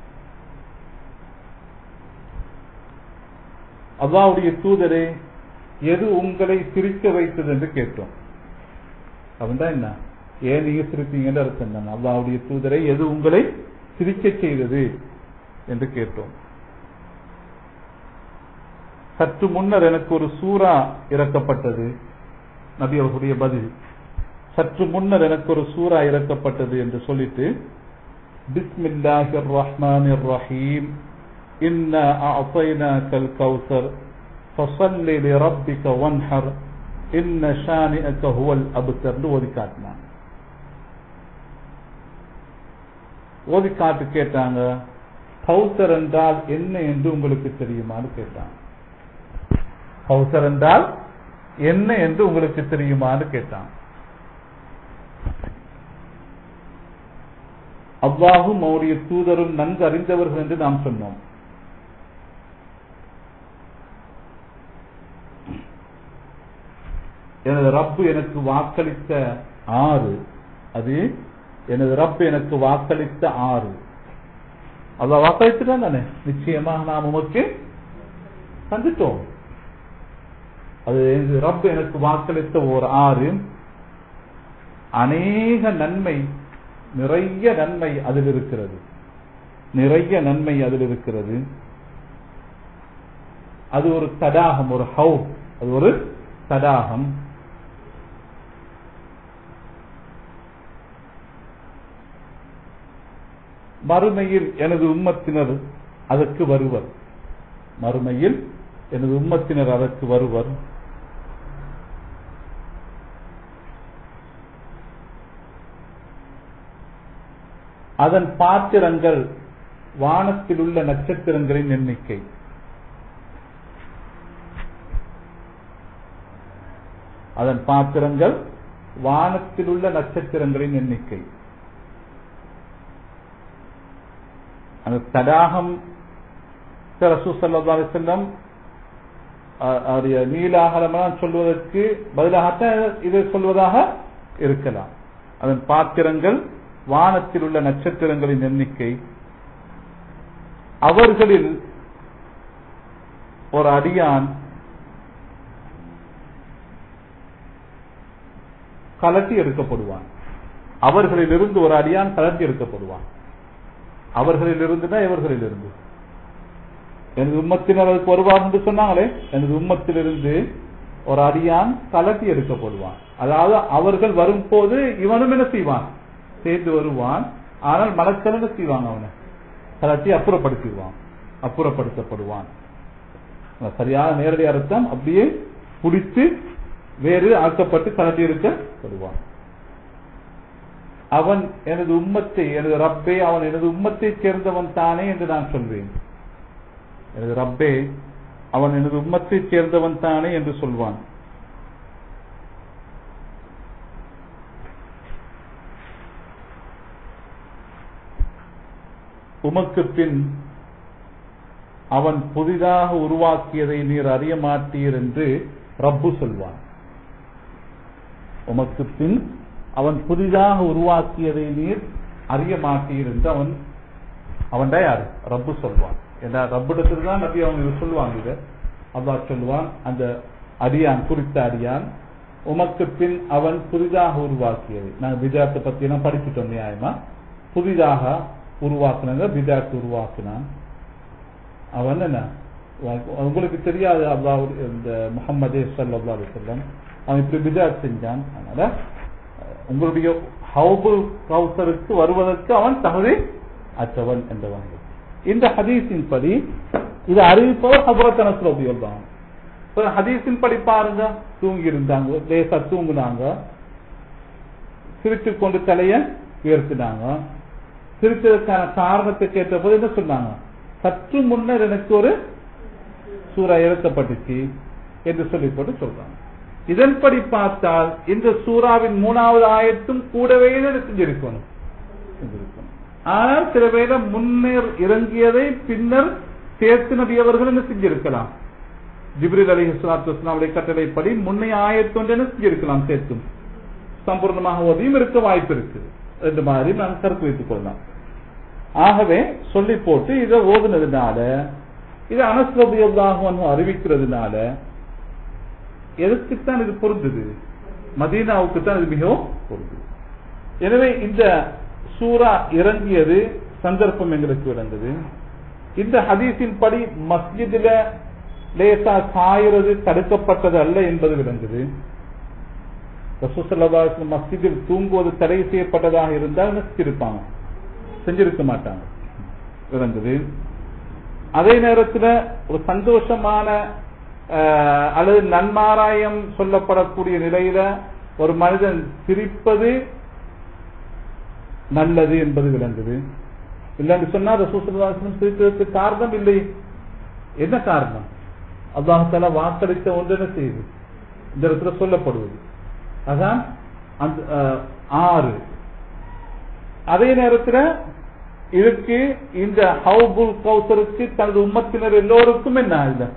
அல்லாவுடைய தூதரே எது உங்களை சிரிக்க வைத்தது என்று கேட்டோம் அப்படின்னா என்ன ஏன் நீங்க சிரிப்பீங்கன்னு அர்த்தம் தான் அல்லாவுடைய தூதரை எது உங்களை சிரிக்க செய்தது என்று கேட்டோம் சற்று முன்னர் எனக்கு ஒரு சூறா இறக்கப்பட்டது நபி அவர்களுடைய பதில் சற்று முன்னர் எனக்கு ஒரு சூறா இறக்கப்பட்டது என்று சொல்லிட்டு பிஸ்மில்லாஹிர் ரஹ்மானிர் ரஹீம் இன்னா அஅதைனாக்கல் கௌசர் ஃபஸல்லி லிரப்பிக வன்ஹர் இன்ன ஷானிஅக ஹுவல் அப்தர்னு ஓதி காட்டினான் ஓதி காட்டு கேட்டாங்க கௌசர் என்றால் என்ன என்று உங்களுக்கு தெரியுமான்னு கேட்டாங்க கௌசர் என்றால் என்ன என்று உங்களுக்கு தெரியுமான்னு கேட்டான் அவ்வாகும் அவருடைய தூதரும் நன்கு அறிந்தவர்கள் என்று நாம் சொன்னோம் எனது ரப்பு எனக்கு வாக்களித்த ஆறு அது எனது ரப்பு எனக்கு வாக்களித்த ஆறு அவ்வளவு வாக்களித்துட்டான் தானே நிச்சயமாக நாம் உமக்கு தந்துட்டோம் அது ரப் எனக்கு வாக்களித்த ஒரு ஆறு அநேக நன்மை நிறைய நன்மை அதில் இருக்கிறது நிறைய நன்மை அதில் இருக்கிறது அது ஒரு தடாகம் ஒரு ஹவு அது ஒரு தடாகம் மறுமையில் எனது உம்மத்தினர் அதற்கு வருவர் மறுமையில் எனது உம்மத்தினர் அதற்கு வருவர் அதன் பாத்திரங்கள் வானத்தில் உள்ள நட்சத்திரங்களின் எண்ணிக்கை அதன் பாத்திரங்கள் வானத்தில் உள்ள நட்சத்திரங்களின் எண்ணிக்கை அந்த தடாகம் ரசூ சல்லா செல்லம் நீலாகலமெல்லாம் சொல்வதற்கு பதிலாகத்தான் இதை சொல்வதாக இருக்கலாம் அதன் பாத்திரங்கள் வானத்தில் உள்ள நட்சத்திரங்களின் எண்ணிக்கை அவர்களில் ஒரு அடியான் கலட்டி எடுக்கப்படுவான் அவர்களிலிருந்து ஒரு அடியான் கலட்டி எடுக்கப்படுவான் அவர்களிலிருந்துனா இவர்களிலிருந்து எனது உம்மத்தினர் அதுக்கு வருவார் என்று சொன்னாங்களே எனது உம்மத்திலிருந்து ஒரு அடியான் கலட்டி எடுக்கப்படுவான் அதாவது அவர்கள் வரும்போது இவனும் என்ன செய்வான் சேர்ந்து வருவான் ஆனால் மலக்கள் என்ன செய்வாங்க அவனை கலட்டி அப்புறப்படுத்திடுவான் அப்புறப்படுத்தப்படுவான் சரியான நேரடி அர்த்தம் அப்படியே பிடித்து வேறு ஆக்கப்பட்டு கலட்டி எடுக்கப்படுவான் அவன் எனது உம்மத்தை எனது ரப்பே அவன் எனது உம்மத்தை சேர்ந்தவன் தானே என்று நான் சொல்வேன் எனது ரப்பே அவன் எனது உம்மத்தை சேர்ந்தவன் தானே என்று சொல்வான் உமக்கு பின் அவன் புதிதாக உருவாக்கியதை நீர் அறிய மாட்டீர் என்று ரப்பு சொல்வான் உமக்கு பின் அவன் புதிதாக உருவாக்கியதை நீர் அறிய மாட்டீர் என்று அவன் அவன் யார் ரப்பு சொல்வான் ஏன்னா ரப்பிடத்தில் தான் நபி அவங்க சொல்லுவாங்க இதை அல்லாஹ் சொல்லுவான் அந்த அடியான் குறித்த அடியான் உமக்கு பின் அவன் புதிதாக உருவாக்கியது நாங்கள் விஜாத்தை பத்தி எல்லாம் படிச்சுட்டோம் நியாயமா புதிதாக உருவாக்குனாங்க விஜாத்து உருவாக்கினான் அவன் என்ன உங்களுக்கு தெரியாது அல்லாஹ் இந்த முகமது சல்லா அலிசல்லம் அவன் இப்படி பிஜாத் செஞ்சான் அதனால உங்களுடைய ஹவுபுல் கௌசருக்கு வருவதற்கு அவன் தகுதி அற்றவன் என்றவன் இந்த ஹதீஸின் படி இது அறிவிப்பவர் ஹபரத் அனஸ்ரோபியல் தான் ஹதீஸின் படி பாருங்க தூங்கி இருந்தாங்க லேசா தூங்குனாங்க சிரித்து கொண்டு தலைய உயர்த்தினாங்க சிரித்ததற்கான காரணத்தை கேட்டபோது என்ன சொன்னாங்க சற்று முன்னர் எனக்கு ஒரு சூறா இறக்கப்பட்டுச்சு என்று சொல்லி போட்டு சொல்றாங்க இதன்படி பார்த்தால் இந்த சூறாவின் மூணாவது ஆயத்தும் கூடவே செஞ்சிருக்கணும் செஞ்சிருக்கணும் ஆனால் சில வேளை முன்னர் இறங்கியதை பின்னர் சேர்த்து நபி அவர்கள் என்ன செஞ்சிருக்கலாம் ஜிப்ரில் அலி ஹஸ்லாத்துடைய கட்டளைப்படி முன்னைய ஆயத்தொன்று என்ன செஞ்சிருக்கலாம் சேர்த்தும் சம்பூர்ணமாக ஓதியும் இருக்க வாய்ப்பு இருக்கு ரெண்டு மாதிரி நாம் கருத்து வைத்துக் கொள்ளலாம் ஆகவே சொல்லி போட்டு இதை ஓதுனதுனால இது அனஸ்ரபியல்லாகும் அறிவிக்கிறதுனால எதுக்குத்தான் இது பொருந்தது மதீனாவுக்கு தான் இது மிகவும் பொருந்தது எனவே இந்த சூரா இறங்கியது சந்தர்ப்பம் எங்களுக்கு விளங்குது இந்த ஹதீஸின் படி மஸ்ஜிதுல லேசா சாயிறது தடுக்கப்பட்டது அல்ல என்பது விளங்குது மஸ்ஜிதில் தூங்குவது தடை செய்யப்பட்டதாக இருந்தால் செஞ்சிருப்பாங்க செஞ்சிருக்க மாட்டாங்க விளங்குது அதே நேரத்தில் ஒரு சந்தோஷமான அல்லது நன்மாராயம் சொல்லப்படக்கூடிய நிலையில ஒரு மனிதன் சிரிப்பது நல்லது என்பது விளங்குது இல்லைன்னு சொன்னா ரசூசல்லாசனம் சிரிப்பதற்கு காரணம் இல்லை என்ன காரணம் அல்லாஹால வாக்களித்த ஒன்று என்ன செய்யுது இந்த இடத்துல சொல்லப்படுவது அதான் அந்த ஆறு அதே நேரத்தில் இதுக்கு இந்த ஹவுபுல் கௌசருக்கு தனது உம்மத்தினர் எல்லோருக்கும் என்ன இல்லை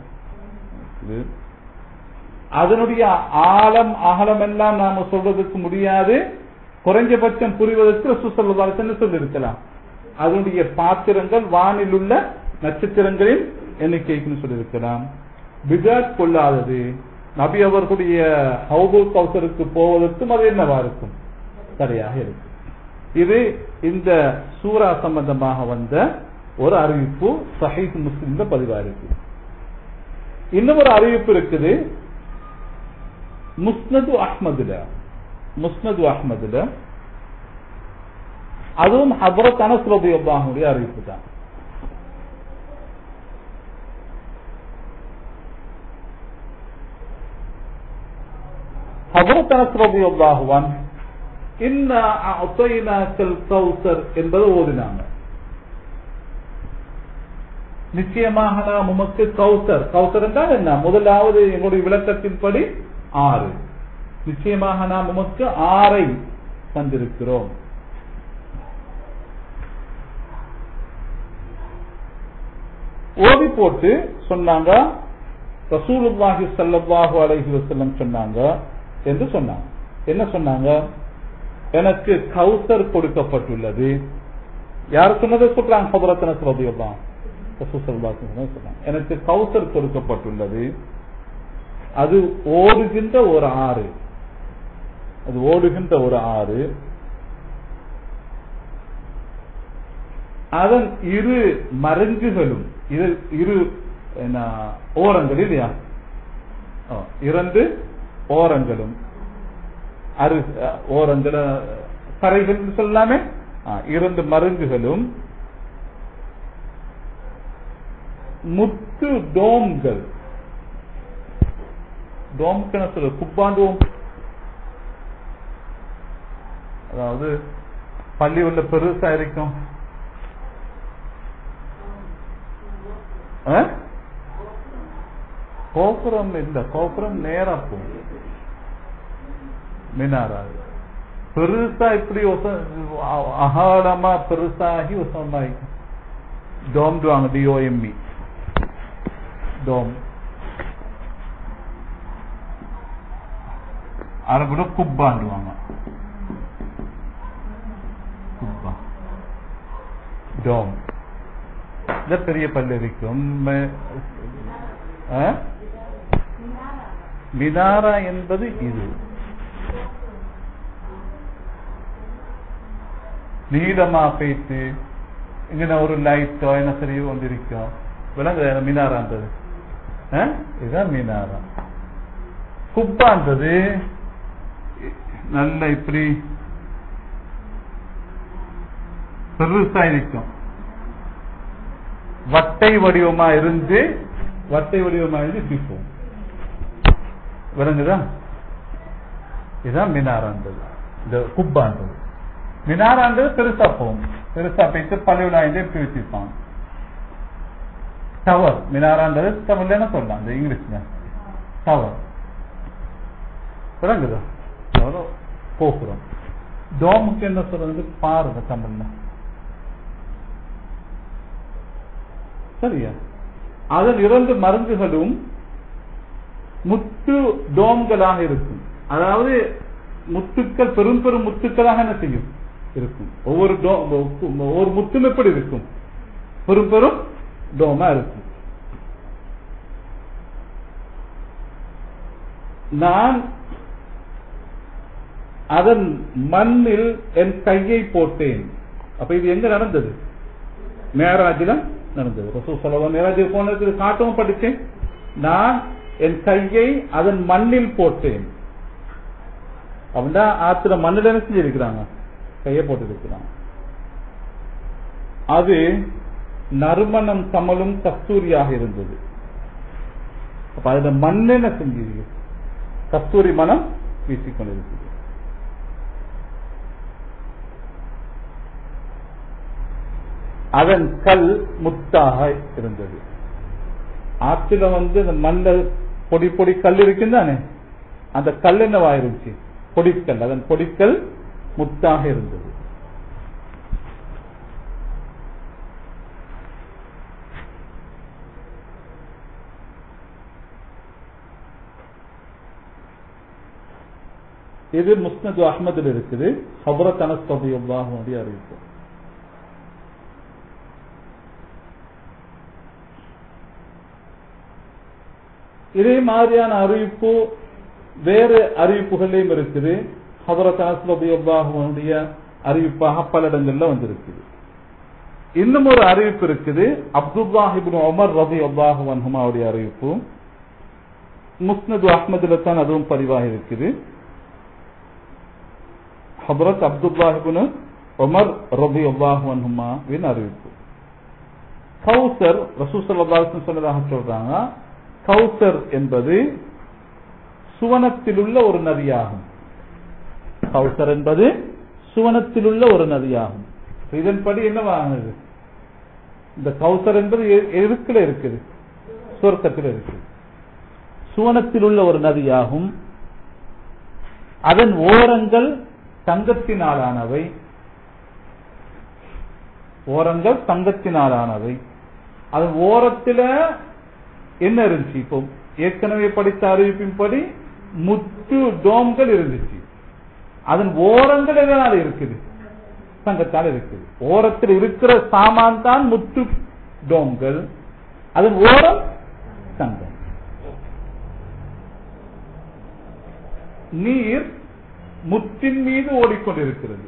அதனுடைய ஆழம் அகலம் எல்லாம் நாம சொல்றதுக்கு முடியாது குறைஞ்சபட்சம் புரிவதற்கு சுசல்வாசன் சொல்லியிருக்கலாம் அதனுடைய பாத்திரங்கள் வானில் உள்ள நட்சத்திரங்களின் எண்ணிக்கைக்குன்னு சொல்லியிருக்கலாம் பிஜாட் கொள்ளாதது நபி அவர்களுடைய ஹவுபுல் கௌசருக்கு போவதற்கும் அது என்னவா இருக்கும் சரியாக இருக்கும் இது இந்த சூரா சம்பந்தமாக வந்த ஒரு அறிவிப்பு சஹீத் முஸ்லிம்ல பதிவா இருக்கு இன்னும் ஒரு அறிவிப்பு இருக்குது முஸ்னது அஹ்மதுல முஸ்னது அஹ்மதுல அதுவும் ஹபரத் அனஸ் ரபியுல்லாஹுடைய அறிவிப்பு தான் ஹபரத் அனஸ் ரபியுல்லாஹுவான் இன்னா அத்தைனாக்கல் கௌசர் என்பதை ஓதினாங்க நிச்சயமாக நாம் உமக்கு கௌசர் கௌசர் என்றால் என்ன முதலாவது எங்களுடைய விளக்கத்தின்படி ஆறு நிச்சயமாக நாம் உமக்கு ஆறை தந்திருக்கிறோம் ஓதி போட்டு சொன்னாங்க ரசூலுல்லாஹி ஸல்லல்லாஹு அலைஹி வஸல்லம் சொன்னாங்க என்று சொன்னாங்க என்ன சொன்னாங்க எனக்கு கௌசர் கொடுக்கப்பட்டுள்ளது யார் சொன்னதை சொல்றாங்க ஹபரத் அனஸ் ரலியல்லாஹு சொன்னாங்க எனக்கு கௌசர் கொடுக்கப்பட்டுள்ளது அது ஓடுகின்ற ஒரு ஆறு அது ஓடுகின்ற ஒரு ஆறு அதன் இரு மருங்குகளும் இரு இரு என்ன, ஓரங்கள் இல்லையா ஆ, இரண்டு ஓரங்களும் அரு அஹ், ஓரங்கள் அஹ், கரைகள் சொல்லாமே ஆ, இரண்டு மருங்குகளும் முத்து டோம்கள் டோம்க்கு என்ன சொல்ற குப்பாண்டோம் அதாவது பள்ளி உள்ள பெருசா இருக்கும் ஆ? கோபுரம் இல்ல கோபுரம் நேரா போகும் மினாரா பெருசா இப்படி ஒச- அ- அகாடமா பெருசாகி ஒசந்தாய் டோம் டுவாங்க டிஓஎம்இ டோம் அரபுல குப்பாண்டுவாங்க குப்பா டோம் இந்த பெரிய பல்லு இருக்கும் ம- ஆ? மினாரா என்பது இது நீளமா போயிட்டு இங்க ஒரு லைட்டோ என்ன சரி கொண்டிருக்கும் விளங்குது மினாரான்றது ஆ? இதுதான் மினாரா குப்பான்றது நல்ல இப்படி பெருசா இருக்கும் வட்டை வடிவமா இருந்து வட்டை வடிவமா இருந்து இப்படி போகும் விளங்குதா இதுதான் மினாரான்றது இந்த குப்பான்றது மினாரான்றது பெருசா போகும் பெருசா போயிட்டு பழைய இப்படி வச்சிருப்பாங்க டவர் மினாரான்றது தமிழ்ல என்ன சொல்லலாம் இந்த இங்கிலீஷ்ல டவர் விளங்குதா எவ்வளோ கோபுரம் டோமுக்கு என்ன சொல்றது பாருங்க தமிழ்ல சரியா அதன் இரண்டு மருந்துகளும் முத்து டோம்களாக இருக்கும் அதாவது முத்துக்கள் பெரும் பெரும் முத்துக்களாக என்ன செய்யும் இருக்கும் ஒவ்வொரு டோ- ஒவ்வொரு முத்தும் எப்படி இருக்கும் பெரும் பெரும் டோமா இருக்கும் நான் அதன் மண்ணில் என் கையை போட்டேன் அப்ப இது எங்க நடந்தது மேராஜில நடந்தது ரசூல் ஸல்லல்லாஹு மேராஜ் போனதுக்கு காட்டவும் படிச்சேன் நான் என் கையை அதன் மண்ணில் போட்டேன் அப்படின்னா ஆத்துல மண்ணில் என்ன செஞ்சிருக்கிறாங்க கையை போட்டு இருக்கிறாங்க அது நறுமணம் கமலும் கஸ்தூரியாக இருந்தது அப்ப அதுல மண் என்ன செஞ்சிருக்கு கஸ்தூரி மனம் வீசிக்கொண்டிருக்குது அதன் கல் முத்தாக இருந்தது ஆற்றுல வந்து இந்த மண்ணில் பொடி பொடி கல் இருக்குந்தானே அந்த கல் என்னவா இருந்துச்சு பொடிக்கல் அதன் பொடிக்கல் முத்தாக இருந்தது இது முஸ்னது அஹ்மதில் இருக்குது ஹபரத் அனஸ் ரலியல்லாஹு அறிவிப்பு இதே மாதிரியான அறிவிப்பு வேறு அறிவிப்புகளையும் இருக்குது ஹபரத் அனஸ் ரலியல்லாஹுடைய அறிவிப்பாக பல இடங்கள்ல வந்திருக்குது இன்னும் ஒரு அறிவிப்பு இருக்குது அப்துல்லாஹிபின் உமர் ரபி அல்லாஹு அன்ஹுமாவுடைய அறிவிப்பு முஸ்னது அஹ்மதுல தான் அதுவும் பதிவாக இருக்குது ஹபரத் அப்துல்லாஹிபின் உமர் ரபி அல்லாஹு அன்ஹுமாவின் அறிவிப்பு கௌசர் ரசூசல்லாஹு சொன்னதாக சொல்றாங்க கௌசர் என்பது சுவனத்தில் உள்ள ஒரு நதியாகும் கௌசர் என்பது சுவனத்தில் உள்ள ஒரு நதியாகும் இதன்படி என்னவாகுது இந்த கௌசர் என்பது எ- எதுக்குல இருக்குது சொர்க்கத்தில் இருக்குது சுவனத்தில் உள்ள ஒரு நதியாகும் அதன் ஓரங்கள் தங்கத்தினாலானவை ஓரங்கள் தங்கத்தினாலானவை அதன் ஓரத்துல என்ன இருந்துச்சு இப்போ ஏற்கனவே படித்த அறிவிப்பின்படி முத்து டோம்கள் இருந்துச்சு அதன் ஓரங்கள் எதனால இருக்குது தங்கத்தால் இருக்குது ஓரத்தில் இருக்கிற சாமான் தான் முத்து டோம்கள் அதன் ஓரம் தங்கம் நீர் முத்தின் மீது ஓடிக்கொண்டிருக்கிறது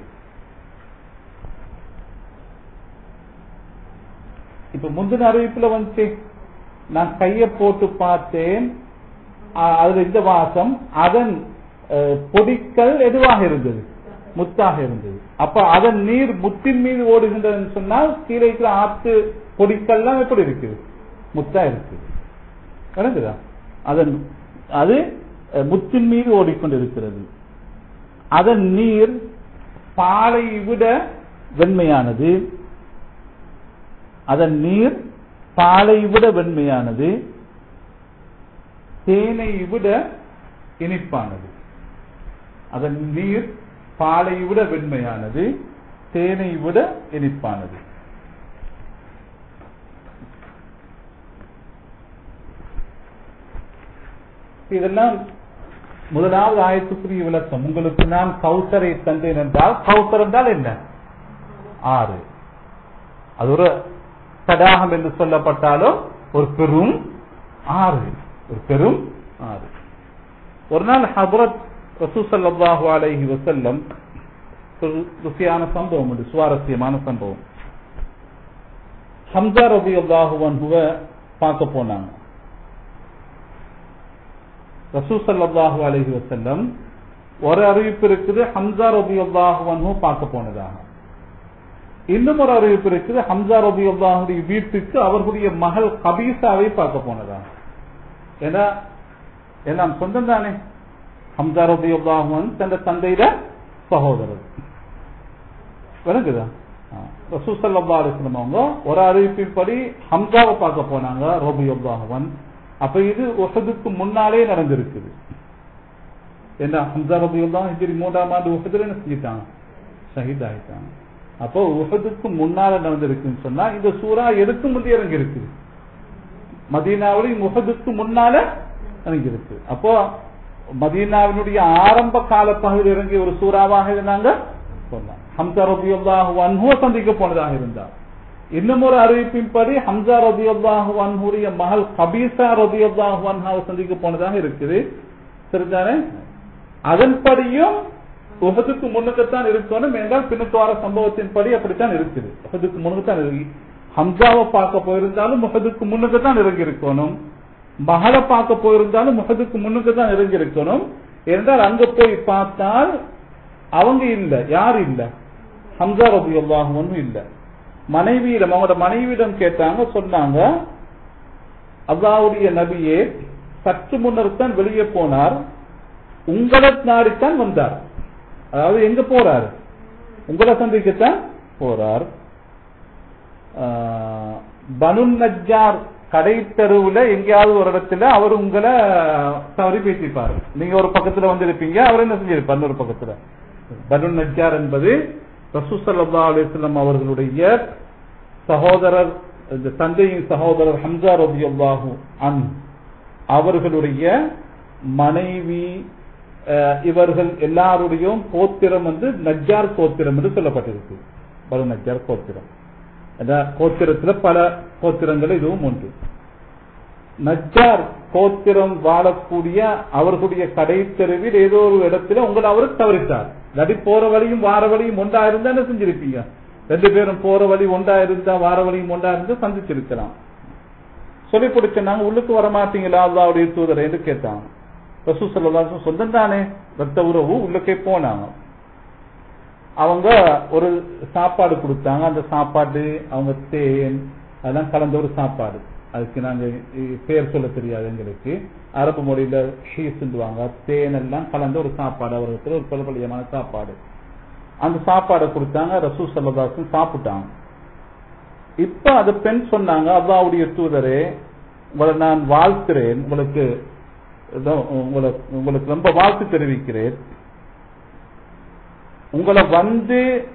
இப்ப முந்தின அறிவிப்புல வந்து நான் கைய போட்டு பார்த்தேன் அ- அதுல இந்த வாசம் அதன் அஹ், பொடிக்கல் எதுவாக இருந்தது முத்தாக இருந்தது அப்ப அதன் நீர் முத்தின் மீது ஓடுகின்றதுன்னு சொன்னால் கீழே இருக்கிற ஆத்து பொடிக்கல்லாம் எப்படி இருக்குது முத்தா இருக்குது விளங்குதா அதன் அது அஹ், முத்தின் மீது ஓடிக்கொண்டிருக்கிறது அதன் நீர் பாலை விட வெண்மையானது அதன் நீர் பாலை விட வெண்மையானது தேனை விட இனிப்பானது அதன் நீர் பாலை விட வெண்மையானது தேனை விட இனிப்பானது இதெல்லாம் முதலாவது ஆயத்துக்குரிய விளக்கம் உங்களுக்கு நான் கௌசரை தந்தேன் என்றால் கௌசர் என்றால் என்ன ஆறு அது ஒரு தடாகம் என்று சொல்லப்பட்டாலும் ஒரு பெரும் ஆறு ஒரு பெரும் ஆறு ஒரு நாள் ஹபரத் ரசூசல்லாஹு அலைஹி வசல்லம் ஒரு ருசியான சம்பவம் உண்டு சுவாரஸ்யமான சம்பவம் ஹம்சா ரபி அல்லாஹுவன்ஹுவ பார்க்க போனாங்க ரசூசல்லாஹு அலைஹி வசல்லம் ஒரு அறிவிப்பு இருக்குது ஹம்சா ரபி அல்லாஹுவன்ஹு பார்க்க போனதாக இன்னும் ஒரு அறிவிப்பு இருக்குது ஹம்சா ரபி அல்லாஹுடைய வீட்டுக்கு அவர்களுடைய மகள் கபீசாவை பார்க்க போனதாக ஏன்னா எல்லாம் சொந்தம் தானே ஹம்சா ரபி அல்லாஹுவன் தந்த தந்தையில சகோதரர் விளங்குதா ரசூசல்லா அலிஸ்லம் அவங்க ஒரு அறிவிப்பின்படி ஹம்சாவை பார்க்க போனாங்க ரபி அல்லாஹுவன் அப்ப இது உஹதுக்கு முன்னாலே நடந்திருக்குது என்ன ஹம்சா ரபி அல்லா ஹிஜ்ரி மூன்றாம் ஆண்டு உஹதுல என்ன செஞ்சிட்டாங்க ஷஹீத் ஆயிட்டாங்க அப்போ உஹதுக்கு முன்னால நடந்திருக்குன்னு சொன்னா இந்த சூறா எதுக்கு முந்தைய இறங்கி இருக்குது மதீனாவிலையும் உஹதுக்கு முன்னால இறங்கி இருக்கு அப்போ மதீனாவினுடைய ஆரம்ப கால பகுதியில் இறங்கிய ஒரு சூறாவாக இதை நாங்க சொல்லலாம் ஹம்சா ரபி அல்லாஹ் வன்ஹுவ சந்திக்க போனதாக இருந்தார் இன்னும் ஒரு அறிவிப்பின்படி ஹம்சா ரபி அல்லாஹு வன்ஹுடைய மகள் கபீசா ரபி அல்லாஹு வன்ஹாவை சந்திக்க போனதாக இருக்குது சரிதானே அதன்படியும் உகதுக்கு முன்னுக்குத்தான் இருக்கணும் என்றால் பின்னுக்கு வர சம்பவத்தின்படி அப்படித்தான் இருக்குது உகதுக்கு முன்னுக்குத்தான் இருக்கு ஹம்சாவை பார்க்க போயிருந்தாலும் முகதுக்கு முன்னுக்கு தான் இறங்கி இருக்கணும் மகளை பார்க்க போயிருந்தாலும் முகதுக்கு முன்னுக்கு தான் இறங்கி இருக்கணும் என்றால் அங்க போய் பார்த்தால் அவங்க இல்ல யார் இல்ல ஹம்சா ரபி அல்லாஹும் இல்ல மனைவியிடம் அவங்களோட மனைவியிடம் கேட்டாங்க சொன்னாங்க அல்லாவுடைய நபியே சற்று முன்னர் தான் வெளியே போனார் உங்களை நாடித்தான் வந்தார் அதாவது எங்க போறாரு உங்களை சந்திக்கத்தான் போறார் ஆஹ், பனு நஜ்ஜார் கடை தெருவுல எங்கேயாவது ஒரு இடத்துல அவர் உங்களை தவறி பேசிப்பாரு நீங்க ஒரு பக்கத்துல வந்து இருப்பீங்க அவர் என்ன செஞ்சிருப்பார் இன்னொரு பக்கத்துல பனு நஜ்ஜார் என்பது ரசூசல்லா அலிஸ்லாம் அவர்களுடைய சகோதரர் இந்த தந்தையின் சகோதரர் ஹம்சா ரபி அல்லாஹூ அன் அவர்களுடைய மனைவி அஹ், இவர்கள் எல்லாருடையும் கோத்திரம் வந்து நஜ்ஜார் கோத்திரம் என்று சொல்லப்பட்டிருக்கு பனு நஜ்ஜார் கோத்திரம் அந்த கோத்திரத்துல பல கோத்திரங்கள் இதுவும் ஒன்று நஜ்ஜார் கோத்திரம் வாழக்கூடிய அவர்களுடைய கடை தெருவில் ஏதோ ஒரு இடத்துல உங்களை அவர் தவறித்தார் நடி போற வழியும் வார வழியும் ஒன்றா இருந்தா என்ன செஞ்சிருப்பீங்க ரெண்டு பேரும் போற வழி ஒன்றா இருந்தா வார வழியும் ஒன்றா இருந்து சந்திச்சிருக்கலாம் சொல்லி பிடிச்சாங்க உள்ளுக்கு வர மாட்டீங்களா அல்லாவுடைய தூதரை என்று கேட்டாங்க ரசூ சொல்லலாம் சொந்தம் தானே ரத்த உறவு உள்ளுக்கே போனாங்க அவங்க ஒரு சாப்பாடு கொடுத்தாங்க அந்த சாப்பாடு அவங்க தேன் அதெல்லாம் கலந்த ஒரு சாப்பாடு அதுக்கு நாங்க இ- பேர் சொல்ல தெரியாது எங்களுக்கு அரபு மொழியில ஷீஸ்வாங்க தேன் எல்லாம் கலந்த ஒரு சாப்பாடு அவர்களுக்கு ஒரு பிரபலியமான சாப்பாடு அந்த சாப்பாடை கொடுத்தாங்க ரசூ சல்லதாசும் சாப்பிட்டாங்க இப்ப அது பெண் சொன்னாங்க அல்லாவுடைய தூதரே உங்களை நான் வாழ்த்துறேன் உங்களுக்கு இதோ உங்களை உங்களுக்கு ரொம்ப வாழ்த்து தெரிவிக்கிறேன் உங்களை வந்து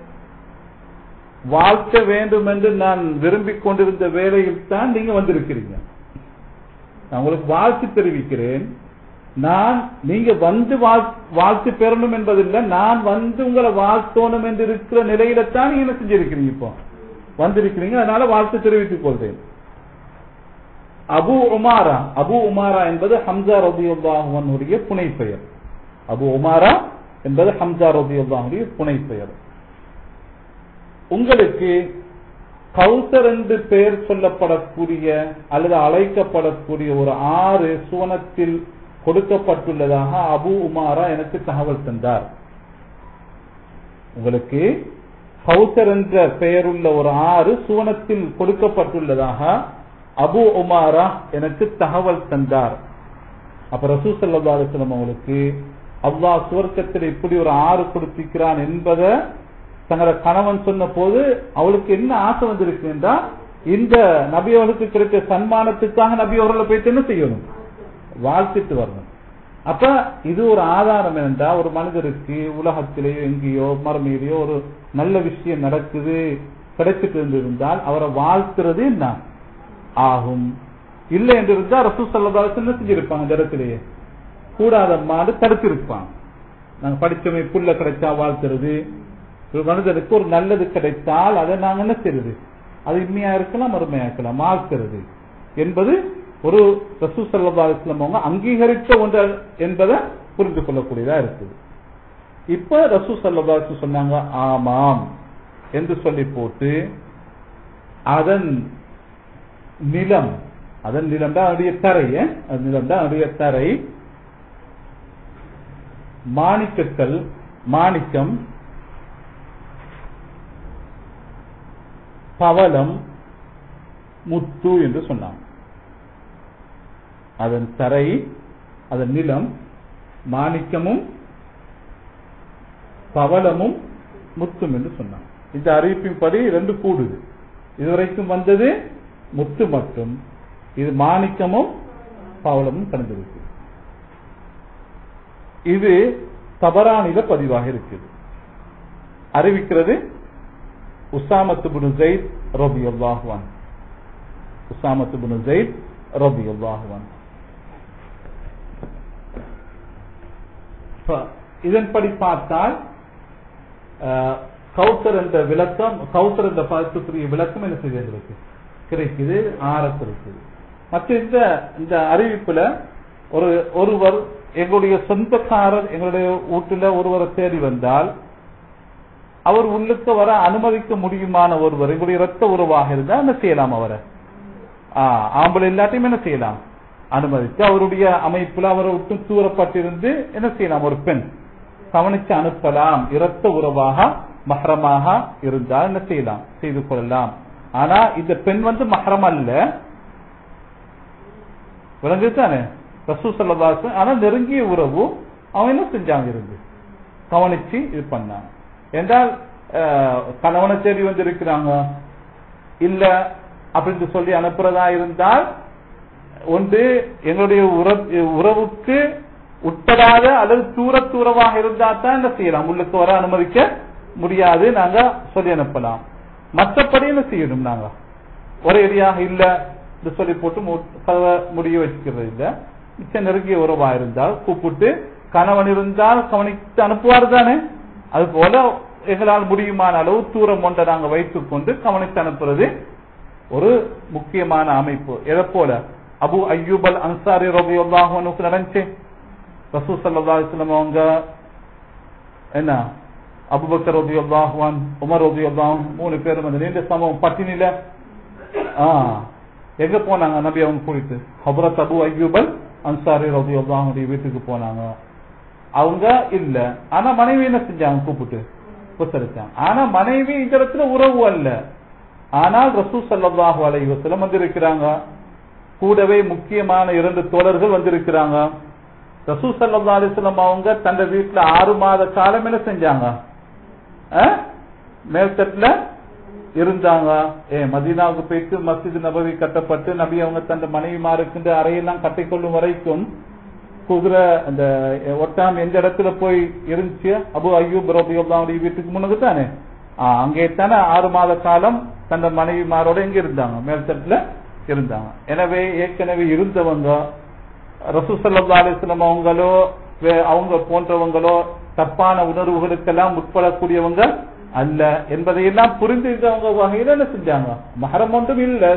வாழ்த்த வேண்டும் என்று நான் விரும்பிக் கொண்டிருந்த வேளையில் தான் நீங்க வந்திருக்கிறீங்க நான் உங்களுக்கு வாழ்த்து தெரிவிக்கிறேன் நான் நீங்க வந்து வாழ்- வாழ்த்து பெறணும் என்பதில்லை நான் வந்து உங்களை வாழ்த்தோணும் என்று இருக்கிற நிலையில தான் நீங்க என்ன செஞ்சிருக்கிறீங்க இப்போ வந்திருக்கிறீங்க அதனால வாழ்த்து தெரிவித்துக் கொள்றேன் அபு உமாரா அபு உமாரா என்பது ஹம்சா ரபியுல்லாஹுடைய புனை பெயர் அபு உமாரா என்பது ஹம்சா ரபியுல்லாஹுடைய புனை பெயர் உங்களுக்கு கௌசர் என்று பெயர் சொல்லப்படக்கூடிய அல்லது அழைக்கப்படக்கூடிய ஒரு ஆறு சுவனத்தில் கொடுக்கப்பட்டுள்ளதாக அபு உமாரா எனக்கு தகவல் தந்தார் உங்களுக்கு கௌசர் என்ற பெயருள்ள ஒரு ஆறு சுவனத்தில் கொடுக்கப்பட்டுள்ளதாக அபு உமாரா எனக்கு தகவல் தந்தார் அப்ப ரசூ சல்லா அலுவலம் அவங்களுக்கு அல்லாஹ் சுவர்க்கத்தில் இப்படி ஒரு ஆறு கொடுத்திருக்கிறான் என்பதை தங்களோட கணவன் சொன்ன போது அவளுக்கு என்ன ஆசை வந்திருக்கு என்றால் இந்த நபி அவர்களுக்கு கிடைத்த சன்மானத்துக்காக நபி அவர்களை போயிட்டு என்ன செய்யணும் வாழ்த்திட்டு வரணும் அப்ப இது ஒரு ஆதாரம் என்னண்டா ஒரு மனிதருக்கு உலகத்திலேயோ எங்கேயோ மறுமையிலேயோ ஒரு நல்ல விஷயம் நடக்குது கிடைச்சிட்டு இருந்திருந்தால் அவரை வாழ்த்துறது என்ன ஆகும் இல்லை என்று இருந்தா ரசூ சல்லதாஸ் என்ன செஞ்சிருப்பாங்க இந்த இடத்திலேயே கூடாதம்மான்னு தடுத்திருப்பாங்க நாங்க படிச்சோமே புல்ல கிடைச்சா வாழ்த்துறது ஒரு மனிதனுக்கு ஒரு நல்லது கிடைத்தால் அதை நாங்க என்ன செய்யறது அது இம்மையா இருக்கலாம் மறுமையா இருக்கலாம் வாழ்த்துறது என்பது ஒரு ரசூ சல்லா இஸ்லாம் அவங்க அங்கீகரித்த ஒன்று என்பதை புரிந்து கொள்ளக்கூடியதா இருக்குது இப்ப ரசூ சல்லா சொன்னாங்க ஆமாம் என்று சொல்லி போட்டு அதன் நிலம் அதன் நிலம் தான் அதனுடைய தரை அது நிலம் தான் அதனுடைய தரை மாணிக்கக்கல் மாணிக்கம் பவளம் முத்து என்று சொன்னாங்க அதன் தரை அதன் நிலம் மாணிக்கமும் பவளமும் முத்தும் என்று சொன்னாங்க இந்த அறிவிப்பின்படி ரெண்டு கூடுது இதுவரைக்கும் வந்தது முத்து மட்டும் இது மாணிக்கமும் பவளமும் கலந்திருக்கு இது தபரானில பதிவாக இருக்குது அறிவிக்கிறது உசாமத்து புனு ஜெயித் ரபி அல்லாஹுவான் உசாமத்து புனு ஜெயித் ரபி அல்லாஹுவான் இதன்படி பார்த்தால் கௌசர் என்ற விளக்கம் கௌசர் என்ற பதத்துக்குரிய விளக்கம் என்ன செய்திருக்கு கிடைக்குது ஆரத்து இருக்குது மற்ற இந்த இந்த அறிவிப்புல ஒரு ஒருவர் எங்களுடைய சொந்தக்காரர் எங்களுடைய வீட்டுல ஒருவரை தேடி வந்தால் அவர் உள்ளுக்கு வர அனுமதிக்க முடியுமான ஒருவர் எங்களுடைய ரத்த உறவாக இருந்தால் என்ன செய்யலாம் அவரை ஆம்பளை எல்லாத்தையும் என்ன செய்யலாம் அனுமதித்து அவருடைய அமைப்புல அவரை விட்டு தூரப்பட்டிருந்து என்ன செய்யலாம் ஒரு பெண் கவனிச்சு அனுப்பலாம் இரத்த உறவாக மஹரமாக இருந்தால் என்ன செய்யலாம் செய்து கொள்ளலாம் ஆனா இந்த பெண் வந்து மஹரம் அல்ல விளங்குது தானே ரசூ சல்லதாசு ஆனா நெருங்கிய உறவு அவன் என்ன செஞ்சாங்க இருந்து கவனிச்சு இது பண்ணாங்க என்றால் கணவனை தேடி வந்து இருக்கிறாங்க இல்ல அப்படின்னு சொல்லி அனுப்புறதா இருந்தால் ஒன்று எங்களுடைய உறவுக்கு உட்படாத அல்லது தூர தூரமாக இருந்தா தான் என்ன செய்யலாம் உள்ளுக்கு வர அனுமதிக்க முடியாது நாங்க சொல்லி அனுப்பலாம் மற்றபடி என்ன செய்யணும் நாங்க ஒரே எரியாக இல்ல சொல்லி போட்டு முடிய வச்சுக்கிறது இல்ல மிச்ச நெருங்கிய உறவா இருந்தால் கூப்பிட்டு கணவன் இருந்தால் கவனித்து அனுப்புவார் தானே அது போல எங்களால் முடியுமான அளவு தூரம் ஒன்றை நாங்க வைத்துக் கொண்டு கவனித்து அனுப்புறது ஒரு முக்கியமான அமைப்பு எதை போல அபு அய்யூபல் அன்சாரி ரபியுல்லாஹனுக்கு நடந்துச்சு ரசூ சல்லா இஸ்லாம் அவங்க என்ன அபுபக்கர் ரபி அல்லாஹுவான் உமர் ரபி அல்லாஹ் மூணு பேரும் அந்த நீண்ட சம்பவம் பட்டினில எங்க போனாங்க நபி அவங்க கூட்டிட்டு ஹபரத் அபு அய்யூபல் அன்சாரி ரபி அல்லாஹுடைய வீட்டுக்கு போனாங்க அவங்க இல்ல ஆனா மனைவி என்ன செஞ்சாங்க கூப்பிட்டு உத்தரிச்சாங்க ஆனா மனைவி இந்த இடத்துல உறவு அல்ல ஆனால் ரசூ சல்லாஹு அலை வசலம் வந்திருக்கிறாங்க கூடவே முக்கியமான இரண்டு தோழர்கள் வந்திருக்கிறாங்க ரசூ சல்லா அலிஸ்லாம் அவங்க தந்த வீட்டுல ஆறு மாத காலம் என்ன செஞ்சாங்க மேல்தட்டுல இருந்தாங்க ஏ மதீனாவுக்கு போயிட்டு மஸ்ஜித் நபவி கட்டப்பட்டு நபி அவங்க தந்த மனைவிமாருக்குன்ற அறையெல்லாம் கட்டிக்கொள்ளும் வரைக்கும் குதிரை அந்த ஒட்டாம் எந்த இடத்துல போய் இருந்துச்சு அபு ஐயூப் ரபியுல்லாவுடைய வீட்டுக்கு முன்னுக்கு தானே அங்கே தானே ஆறு மாத காலம் தந்த மனைவிமாரோட எங்க இருந்தாங்க மேல்தட்டுல இருந்தாங்க எனவே ஏற்கனவே இருந்தவங்க ரசூசல்லா அலிஸ்லாம் அவங்களோ அவங்க போன்றவங்களோ தப்பான உணர்வுகளுக்கெல்லாம் உட்படக்கூடியவங்க அல்ல என்பதையெல்லாம் புரிஞ்சுக்கிட்டவங்க வகையில என்ன செஞ்சாங்க மகரம் ஒன்றும் இல்லை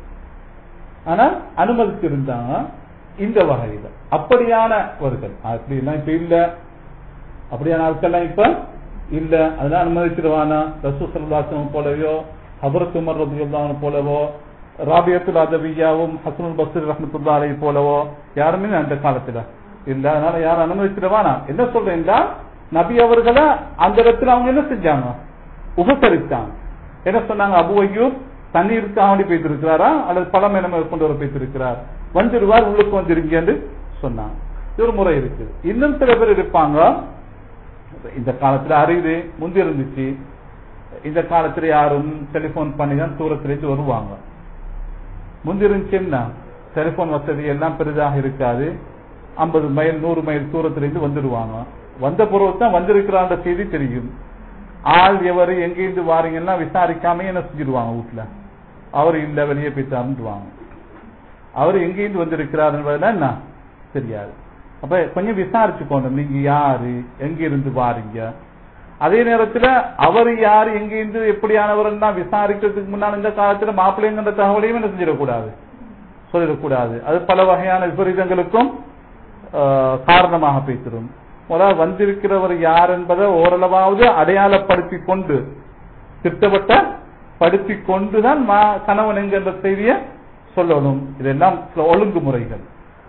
ஆனா அனுமதிச்சிருந்தாங்க இந்த வகையில அப்படியானவர்கள் அப்படிலாம் இப்ப இல்ல அப்படியான ஆட்கள்லாம் இப்ப இல்ல அதெல்லாம் அனுமதிச்சிருவானா ரசூ சல்லாசனம் போலவோ ஹபரத் உமர் ரபியுல்லான போலவோ ராபியத்துல் அதவியாவும் ஹசனுல் பஸ்ரி ரஹமத்துல்லா அலை போலவோ யாருமே அந்த காலத்துல இல்ல அதனால யாரும் அனுமதிச்சிருவானா என்ன சொல்றேன்டா நபி அவர்களை அந்த இடத்துல அவங்க என்ன செஞ்சாங்க உபசரித்தாங்க என்ன சொன்னாங்க அபு ஐயூப் தண்ணீருக்காக வேண்டி போய்த்திருக்கிறாரா அல்லது பழம் என்ன கொண்டு வர போய்த்திருக்கிறார் வந்துடுவார் உள்ளுக்கு வந்துருங்கன்னு சொன்னாங்க இது ஒரு முறை இருக்குது இன்னும் சில பேர் இருப்பாங்க இந்த காலத்துல அறிவு முந்தி இருந்துச்சு இந்த காலத்துல யாரும் டெலிபோன் பண்ணி தான் தூரத்திலிருந்து வருவாங்க முந்தி இருந்துச்சுன்னா டெலிபோன் வசதி எல்லாம் பெரிதாக இருக்காது ஐம்பது மைல் நூறு மைல் தூரத்திலிருந்து வந்துடுவாங்க வந்த பிறகு தான் வந்திருக்கிறான்ற செய்தி தெரியும் ஆள் எவரு எங்கிருந்து வாரீங்கன்னா விசாரிக்காம என்ன செஞ்சிருவாங்க வீட்டுல அவர் இல்ல வெளியே போயிட்டாருவாங்க அவர் எங்கிருந்து வந்திருக்கிறார் என்பதெல்லாம் என்ன தெரியாது அப்ப கொஞ்சம் விசாரிச்சுக்கோணும் நீங்க யாரு எங்க இருந்து வாரீங்க அதே நேரத்துல அவர் யாரு எங்க இருந்து எப்படியானவர் விசாரிக்கிறதுக்கு முன்னால் இந்த காலத்துல மாப்பிள்ளைங்கிற தகவலையும் என்ன செஞ்சிடக்கூடாது சொல்லிடக்கூடாது அது பல வகையான விபரீதங்களுக்கும் காரணமாக பேசிடும் முதல்ல வந்திருக்கிறவர் யார் என்பதை ஓரளவாவது அடையாளப்படுத்தி கொண்டு திட்டப்பட்ட படுத்தி கொண்டுதான் கணவன் என்கின்ற செய்தியை சொல்லணும் இதெல்லாம் சில ஒழுங்குமுறைகள்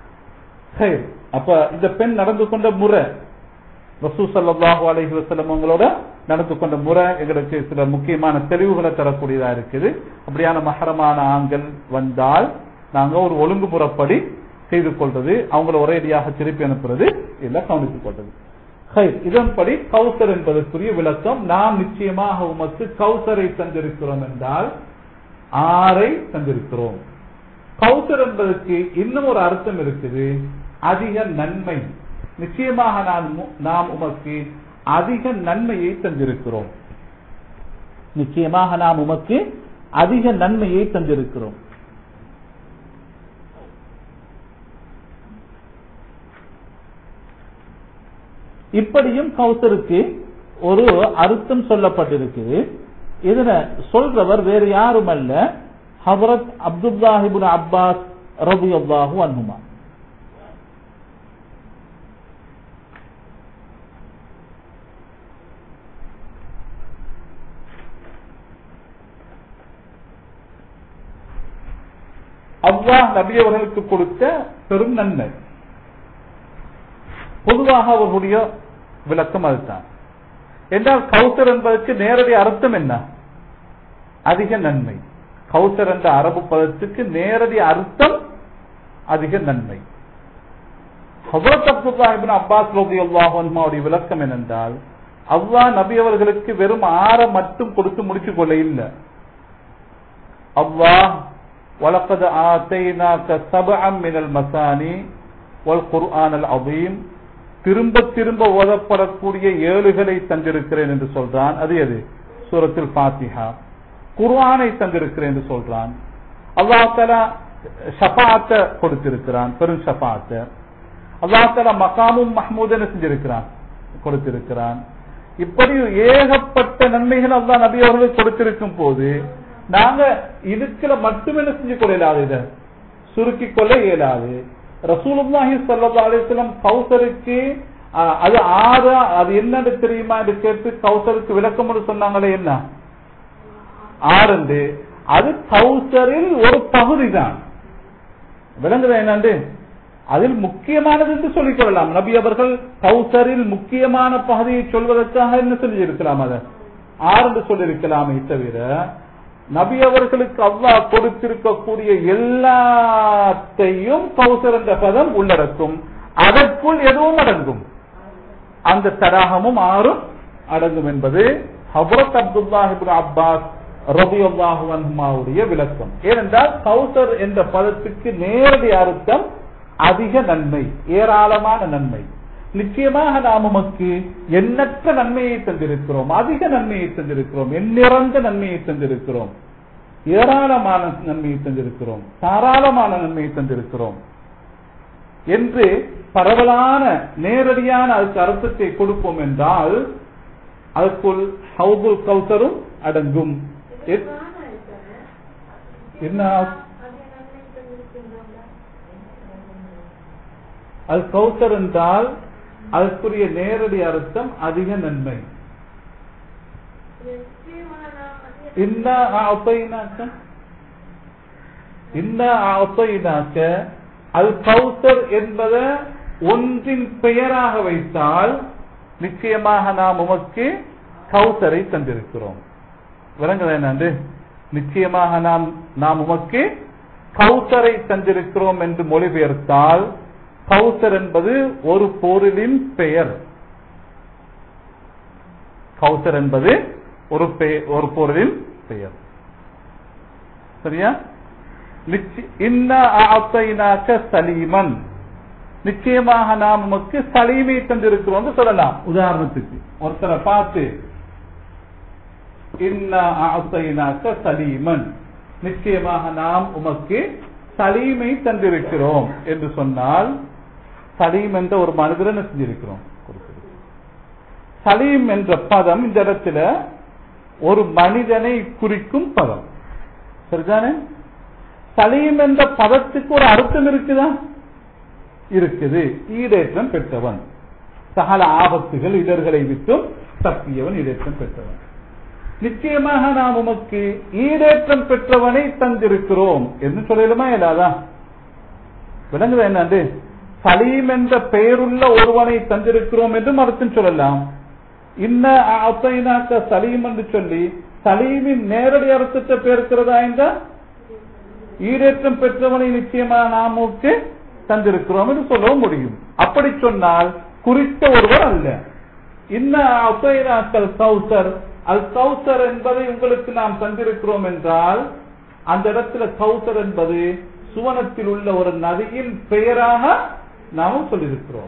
சரி அப்ப இந்த பெண் நடந்து கொண்ட முறை ரசூ சல்லாஹூ அலஹி வசலம் அவங்களோட நடந்து கொண்ட முறை எங்களுக்கு சில முக்கியமான தெளிவுகளை தரக்கூடியதா இருக்குது அப்படியான மகரமான ஆண்கள் வந்தால் நாங்க ஒரு ஒழுங்குமுறைப்படி செய்து கொள்றது அவங்கள ஒரேடியாக திருப்பி அனுப்புறது எல்லாம் கவனித்துக் கொள்றது இதன்படி கௌசர் என்பதற்குரிய விளக்கம் நாம் நிச்சயமாக உமக்கு கௌசரை தந்திருக்கிறோம் என்றால் ஆரை தந்திருக்கிறோம் கௌசர் என்பதற்கு இன்னும் ஒரு அர்த்தம் இருக்குது அதிக நன்மை நிச்சயமாக நான் நாம் உமக்கு அதிக நன்மையை தந்திருக்கிறோம் நிச்சயமாக நாம் உமக்கு அதிக நன்மையை தந்திருக்கிறோம் இப்படியும் கௌசருக்கு ஒரு அர்த்தம் சொல்லப்பட்டிருக்குது இதுல சொல்றவர் வேறு யாரும் அல்ல ஹபரத் அப்துல்லாஹிபுன் அப்பாஸ் ரபி அல்லாஹு அன்ஹுமா அல்லாஹ் நபி அவர்களுக்கு கொடுத்த பெரும் நன்மை பொதுவாக அவர்களுடைய விளக்கம் அதுதான் என்றால் கௌசர் என்பதற்கு நேரடி அர்த்தம் என்ன அதிக நன்மை கௌசர் என்ற அரபு பதத்துக்கு நேரடி அர்த்தம் அதிக நன்மை ஹசரத் அப்துல்லாஹிபின் அப்பாஸ் ரபி அல்லாஹுடைய விளக்கம் என்னென்றால் அவ்வா நபி அவர்களுக்கு வெறும் ஆற மட்டும் கொடுத்து முடிச்சு கொள்ள இல்லை அல்லாஹ் வலக்கது ஆத்தைனாக்க சபஅம் மினல் மசானி வல் குர்ஆனல் அதீம் திரும்ப திரும்ப ஓதப்படக்கூடிய ஏழுகளை தந்திருக்கிறேன் என்று சொல்றான் அது எது சூரத்தில் பாத்திஹா குர்ஆனை தந்திருக்கிறேன் என்று சொல்றான் அல்லாஹாலா ஷபாத்த கொடுத்திருக்கிறான் பெரும் ஷபாத்த அல்லாஹாலா மகாமும் மஹமூதன் செஞ்சிருக்கிறான் கொடுத்திருக்கிறான் இப்படி ஏகப்பட்ட நன்மைகள் அல்லா நபி அவர்கள் கொடுத்திருக்கும் போது நாங்க இதுக்குல மட்டும் என்ன செஞ்சு கொள்ள இயலாது இதை சுருக்கி கொள்ள இயலாது ரசூலுல்லாஹி ஸல்லல்லாஹு அலைஹி வஸல்லம் கௌசருக்கு அது ஆறு அது என்னன்னு தெரியுமா என்று கேட்டு கௌசருக்கு விளக்கம் சொன்னாங்களே என்ன ஆறு அது கௌசரில் ஒரு பகுதி தான் விளங்குதா என்னண்டு அதில் முக்கியமானது என்று சொல்லிக் கொள்ளலாம் நபி அவர்கள் கௌசரில் முக்கியமான பகுதியை சொல்வதற்காக என்ன சொல்லி இருக்கலாம் அதை ஆறு என்று சொல்லியிருக்கலாமே தவிர நபி அவர்களுக்கு அல்லாஹ் கொடுத்திருக்கக்கூடிய எல்லாத்தையும் கௌசர் என்ற பதம் உள்ளடக்கும் அதற்குள் எதுவும் அடங்கும் அந்த தடாகமும் ஆறும் அடங்கும் என்பது ஹபரத் அப்துல்லாஹிபின் அப்பாஸ் ரபியுல்லாஹுடைய விளக்கம் ஏனென்றால் கௌசர் என்ற பதத்துக்கு நேரடி அர்த்தம் அதிக நன்மை ஏராளமான நன்மை நிச்சயமாக நாம் உமக்கு எண்ணற்ற நன்மையை தந்திருக்கிறோம் அதிக நன்மையை தந்திருக்கிறோம் எண்ணிறந்த நன்மையை தந்திருக்கிறோம் ஏராளமான நன்மையை தந்திருக்கிறோம் தாராளமான நன்மையை தந்திருக்கிறோம் என்று பரவலான நேரடியான அதுக்கு அர்த்தத்தை கொடுப்போம் என்றால் அதுக்குள் ஹவுதுல் கௌசரும் அடங்கும் எ- என்ன அது கௌசர் என்றால் அதற்குரிய நேரடி அர்த்தம் அதிக நன்மை இன்ன அத்தைனாக்க இன்ன அத்தைனாக்க அல் கௌசர் என்பதை ஒன்றின் பெயராக வைத்தால் நிச்சயமாக நாம் உமக்கு கௌசரை தந்திருக்கிறோம் விளங்குதா என்னண்டு நிச்சயமாக நாம் நாம் உமக்கு கௌசரை தந்திருக்கிறோம் என்று மொழிபெயர்த்தால் கௌசர் என்பது ஒரு பொருளின் பெயர் கௌசர் என்பது ஒரு பெ- ஒரு பொருளின் பெயர் சரியா நிச்ச- இன்ன அஅத்தைனாக்க சலீமன் நிச்சயமாக நாம் உமக்கு சலீமை தந்திருக்கிறோம் சொல்லலாம் உதாரணத்துக்கு ஒருத்தரை பார்த்து இன்ன அஅத்தைனாக்க சலீமன் நிச்சயமாக நாம் உமக்கு சலீமை தந்திருக்கிறோம் என்று சொன்னால் சலீம் என்ற ஒரு மனிதரை என்ன செஞ்சிருக்கிறோம் கொடுத்திருக்கிறோம். சலீம் என்ற பதம் இந்த இடத்துல ஒரு மனிதனை குறிக்கும் பதம் சரிதானே சலீம் என்ற பதத்துக்கு ஒரு அர்த்தம் இருக்குதா இருக்குது ஈடேற்றம் பெற்றவன் சகல ஆபத்துகள் இடர்களை விட்டும் தப்பியவன் ஈடேற்றம் பெற்றவன் நிச்சயமாக நாம் உமக்கு ஈடேற்றம் பெற்றவனை தந்திருக்கிறோம் என்று சொல்லலுமா இல்லாதா விளங்குதா என்னது சலீம் என்ற பெயருள்ள ஒருவனை தந்திருக்கிறோம் என்றும் அர்த்தம் சொல்லலாம் இன்ன அத்தைனாக்க சலீம் என்று சொல்லி சலீமின் நேரடி அர்த்தத்தை பேர்க்கிறதா என்றால் ஈடேற்றம் பெற்றவனை நிச்சயமாக நாமுக்கு தந்திருக்கிறோம் என்று சொல்லவும் முடியும் அப்படி சொன்னால் குறித்த ஒருவர் அல்ல இன்ன அசைனாக்கல் கௌசர் அல் கௌசர் என்பதை உங்களுக்கு நாம் தந்திருக்கிறோம் என்றால் அந்த இடத்துல கௌசர் என்பது சுவனத்தில் உள்ள ஒரு நதியின் பெயராக நாமும் சொல்லியிருக்கிறோம்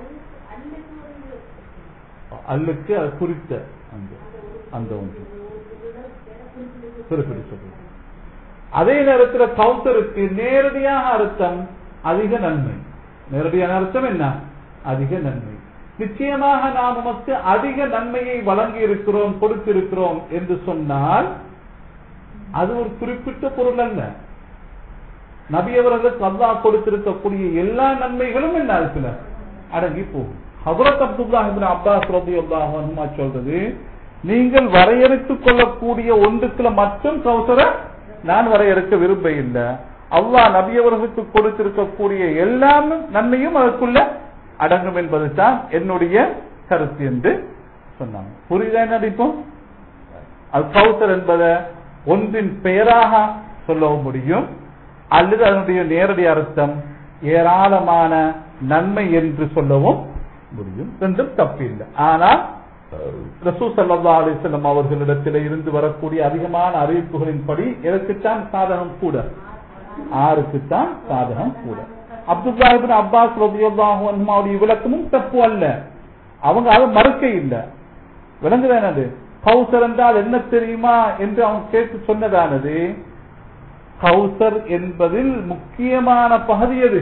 அல்லுக்கு அது குறித்த அந்த அந்த ஒன்று குறிப்பிட்டு சொல்லுங்க அதே நேரத்தில் கௌசருக்கு நேரடியாக அர்த்தம் அதிக நன்மை நேரடியான அர்த்தம் என்ன அதிக நன்மை நிச்சயமாக நாம் உமக்கு அதிக நன்மையை வழங்கி இருக்கிறோம் கொடுத்திருக்கிறோம் என்று சொன்னால் அது ஒரு குறிப்பிட்ட பொருள் அல்ல நபி அவர்களுக்கு அல்லாஹ் கொடுத்திருக்கக்கூடிய எல்லா நன்மைகளும் என்ன இருக்குல்ல அடங்கி போகும் ஹபரத் அப்துல்லா இப்னு அப்பாஸ் ரலியல்லாஹு அன்ஹுமா சொல்றது நீங்கள் வரையறுத்துக் கொள்ளக்கூடிய ஒன்றுக்குள்ள மட்டும் கௌசர நான் வரையறுக்க விரும்ப இல்லை அல்லாஹ் நபி அவர்களுக்கு கொடுத்திருக்கக்கூடிய எல்லா நன்மையும் அதற்குள்ள அடங்கும் என்பது தான் என்னுடைய கருத்து என்று சொன்னாங்க புரியுதா என்ன இப்போ அது கௌசர் என்பதை ஒன்றின் பெயராக சொல்லவும் முடியும் அல்லது அதனுடைய நேரடி அர்த்தம் ஏராளமான நன்மை என்று சொல்லவும் முடியும் ரெண்டும் தப்பில்லை ஆனால் ரசூ சல்லா அலிஸ்லம் அவர்களிடத்தில் இருந்து வரக்கூடிய அதிகமான அறிவிப்புகளின்படி எதற்குத்தான் சாதகம் கூட ஆறுக்குத்தான் சாதகம் கூட அப்துல்லாஹிபின் அப்பாஸ் ரபியுல்லாஹுடைய விளக்கமும் தப்பு அல்ல அவங்க அதை மறுக்க இல்லை விளங்குதானது கௌசர் என்றால் என்ன தெரியுமா என்று அவங்க கேட்டு சொன்னதானது கௌசர் என்பதில் முக்கியமான பகுதி எது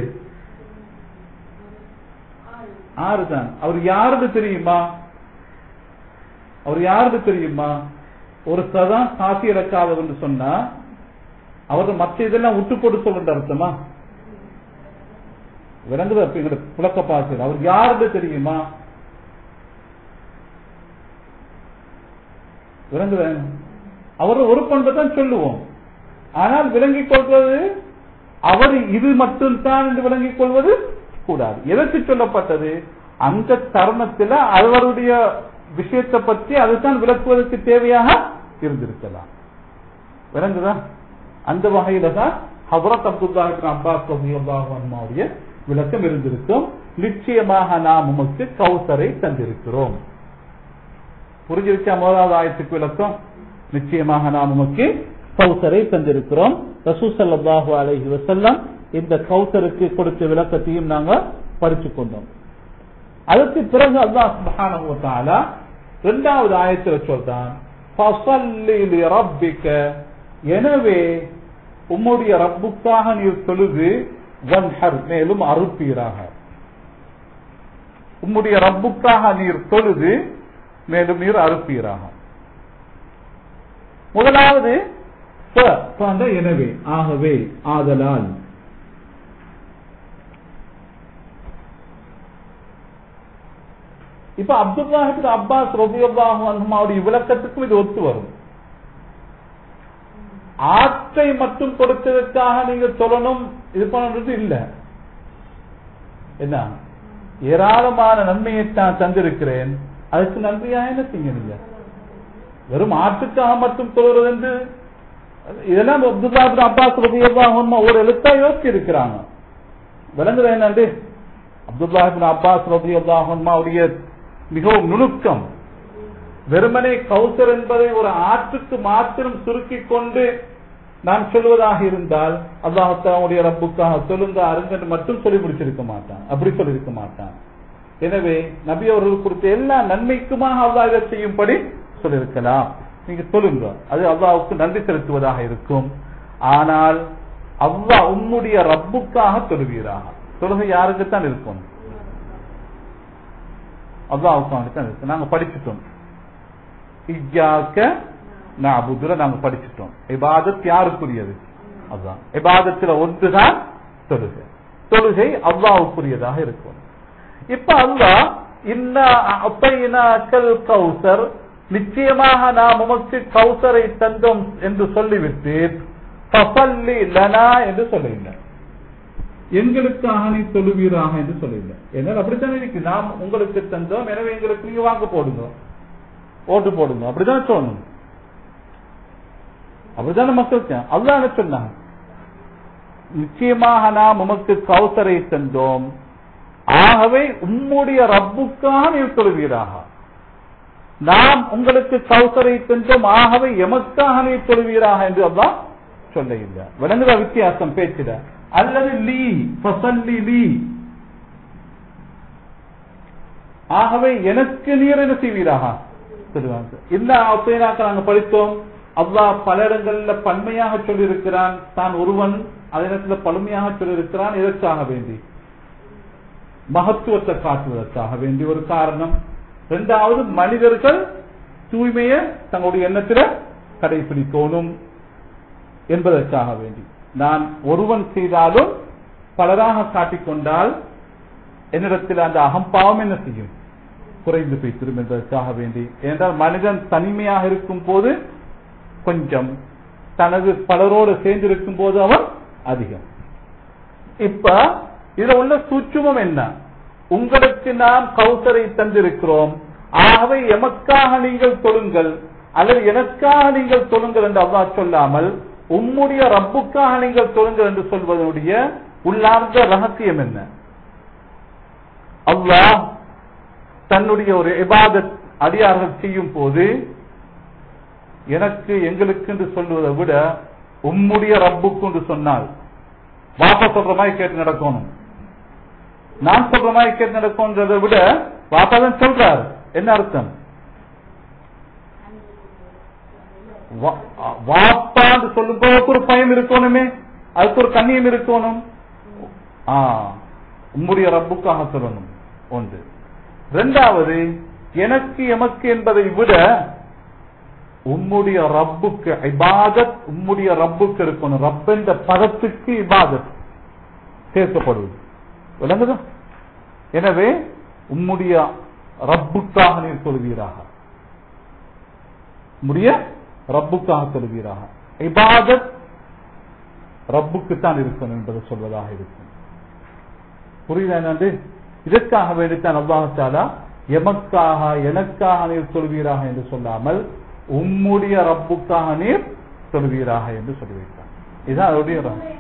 ஆறு தான் அவர் யாருன்னு தெரியுமா அவர் யாருன்னு தெரியுமா ஒரு சதான் காசி இறக்காதவன்னு சொன்னா அவர் மற்ற இதெல்லாம் விட்டு போட்டு சொல்ற அர்த்தமா விளங்குது அப்ப எங்களோட புழக்க பாசர் அவர் யாருன்னு தெரியுமா விளங்குத அவர் ஒரு பண்பை தான் சொல்லுவோம் ஆனால் விளங்கிக் கொள்வது அவர் இது மட்டும்தான் என்று விளங்கிக் கொள்வது கூடாது எதற்கு சொல்லப்பட்டது அந்த தருணத்தில் அவருடைய விஷயத்தை பற்றி அதுதான் விளக்குவதற்கு தேவையாக இருந்திருக்கலாம் விளங்குதா அந்த வகையில தான் ஹபரத் அப்துல்லா அப்பாஸ் அம்மாவுடைய விளக்கம் இருந்திருக்கும் நிச்சயமாக நாம் உமக்கு கௌசரை தந்திருக்கிறோம் புரிஞ்சிருச்சா முதலாவது ஆயத்துக்கு விளக்கம் நிச்சயமாக நாம் உமக்கு கௌசரை தந்திருக்கிறோம் ரசூ சல்லாஹூ அலஹி வசல்லம் இந்த கௌசருக்கு கொடுத்த விளக்கத்தையும் நாங்க படிச்சு கொண்டோம் அதுக்கு பிறகு அல்லாஹ் சுப்ஹானஹு வ தஆலா இரண்டாவது ஆயத்துல சொல்றான் ஃபஸல்லி லிரப்பிக எனவே உம்முடைய ரப்புக்காக நீர் தொழுது வன்ஹர் மேலும் அறுப்பீராக உம்முடைய ரப்புக்காக நீர் தொழுது மேலும் நீர் அறுப்பீராக முதலாவது ச, ச என்ற எனவே ஆகவே ஆதலால் இப்ப அப்துல்லாஹிபின் அப்பாஸ் ரபியுல்லாஹு அன்ஹுமாவுடைய விளக்கத்துக்கும் இது ஒத்து வரும் ஆற்றை மட்டும் கொடுத்ததற்காக நீங்க சொல்லணும் இது பண்ணது இல்ல என்ன ஏராளமான நன்மையை நான் தந்திருக்கிறேன் அதுக்கு நன்றியா என்ன செய்யணுங்க வெறும் ஆற்றுக்காக மட்டும் சொல்றது என்று இதெல்லாம் அப்துல்லாஹிபின் அப்பாஸ் ரபியுல்லாஹு அன்ஹுமா ஒரு எழுத்தா யோசிச்சு இருக்கிறாங்க விளங்குறது என்னண்டு அப்துல்லாஹிபின் அப்பாஸ் ரபியுல்லாஹு அன்ஹுமாவுடைய மிகவும் நுணுக்கம் வெறுமனே கௌசர் என்பதை ஒரு ஆற்றுக்கு மாத்திரம் சுருக்கிக் கொண்டு நான் சொல்வதாக இருந்தால் அல்லாஹாவுடைய ரப்புக்காக சொல்லுங்க அருங்கன் மட்டும் சொல்லி முடிச்சிருக்க மாட்டான் அப்படி சொல்லியிருக்க மாட்டான் எனவே நபி அவர்கள் கொடுத்த எல்லா நன்மைக்குமாக அல்லாஹ் இதை செய்யும்படி சொல்லியிருக்கலாம் நீங்க சொல்லுங்க அது அல்லாஹ்வுக்கு நன்றி செலுத்துவதாக இருக்கும் ஆனால் அல்லாஹ் உம்முடைய ரப்புக்காக தொழுவீராக தொழுகை யாருக்குத்தான் இருக்கும் அல்லாஹுக்காக தான் இருக்கு நாங்க படிச்சுட்டோம் இஜ்ஜாக்க நாபுதுர நாங்க படிச்சுட்டோம் இபாதத் யாருக்குரியது அதான் இபாதத்துல ஒன்றுதான் தொழுகை தொழுகை அல்லாவுக்குரியதாக இருக்கும் இப்ப அல்லாஹ் இன்னல் கௌசர் நிச்சயமாக நாம் உமக்கு கௌசரை தந்தோம் என்று சொல்லிவிட்டு ஃபஸல்லி லனா என்று சொல்லுகின்றனர் எங்களுக்காக நீ தொழுவீராக என்று சொல்லல என்னால் அப்படித்தானே இருக்கு நாம் உங்களுக்கு தந்தோம் எனவே எங்களுக்கு நீங்க வாங்க போடுங்க ஓட்டு போடுங்க அப்படிதான் சொல்லணும் அப்படித்தானே மக்களுக்கு அதுதான் என்ன சொன்னாங்க நிச்சயமாக நாம் உமக்கு கௌசரை தந்தோம் ஆகவே உம்முடைய ரப்புக்காக நீர் தொழுவீராக நாம் உங்களுக்கு கௌசரை தந்தோம் ஆகவே எமக்காக நீர் தொழுவீராக என்று அல்லாஹ் சொல்ல இல்லை விளங்குதா வித்தியாசம் பேச்சிட அல்லது லீ ஃபசல்லி லீ ஆகவே எனக்கு நீர் என்ன செய்வீராக சொல்லுவாங்க இந்த அப்பேனாக்க நாங்க படித்தோம் அல்லாஹ் பல இடங்கள்ல பன்மையாக சொல்லியிருக்கிறான் தான் ஒருவன் அதே நேரத்தில் பழமையாக சொல்லியிருக்கிறான் எதற்காக வேண்டி மகத்துவத்தை காட்டுவதற்காக வேண்டி ஒரு காரணம் இரண்டாவது மனிதர்கள் தூய்மையை தங்களுடைய எண்ணத்தில் கடைபிடிக்கணும் என்பதற்காக வேண்டி நான் ஒருவன் செய்தாலும் பலராக காட்டிக்கொண்டால் என்னிடத்தில் அந்த அகம்பாவம் என்ன செய்யும் குறைந்து போய்த்திரும் என்பதற்காக வேண்டி ஏனென்றால் மனிதன் தனிமையாக இருக்கும் போது கொஞ்சம் தனது பலரோடு சேர்ந்து இருக்கும் போது அவன் அதிகம் இப்ப இதுல உள்ள சூட்சுமம் என்ன உங்களுக்கு நாம் கௌசரை தந்திருக்கிறோம் ஆகவே எமக்காக நீங்கள் தொழுங்கள் அல்லது எனக்காக நீங்கள் தொழுங்கள் என்று அவ்வா சொல்லாமல் உம்முடைய ரப்புக்காக நீங்கள் தொழுங்கள் என்று சொல்வதனுடைய உள்ளார்ந்த ரகசியம் என்ன அல்லாஹ் தன்னுடைய ஒரு இபாதத் அடியார்கள் செய்யும் போது எனக்கு எங்களுக்கு என்று சொல்வதை விட உம்முடைய ரப்புக்கு என்று சொன்னால் வாப்பா சொல்ற மாதிரி கேட்டு நடக்கணும் நான் சொல்ற மாதிரி கேட்டு நடக்கும்ன்றதை விட வாப்பா தான் சொல்றாரு என்ன அர்த்தம் வாப்பான்னு சொல்லும் போது ஒரு பயம் இருக்கணுமே அதுக்கு ஒரு கண்ணியம் இருக்கணும் ஆ உம்முடைய ரப்புக்காக சொல்லணும் ஒன்று இரண்டாவது எனக்கு எமக்கு என்பதை விட உம்முடைய ரப்புக்கு இபாதத் உம்முடைய ரப்புக்கு இருக்கணும் ரப் என்ற பதத்துக்கு இபாதத் சேர்க்கப்படுவது விளங்குதா எனவே உம்முடைய ரப்புக்காக நீர் சொல்வீராக உம்முடைய ரப்புக்காக சொல்வீராக இபாதத் ரப்புக்குத்தான் இருக்கணும் என்பதை சொல்வதாக இருக்கும் புரியுதா என்னண்டு இதற்காக வேண்டித்தான் அல்லாஹாலா எமக்காக எனக்காக நீர் சொல்வீராக என்று சொல்லாமல் உம்முடைய ரப்புக்காக நீர் சொல்வீராக என்று சொல்லி வைத்தார் இதுதான் அவருடைய ரகம்.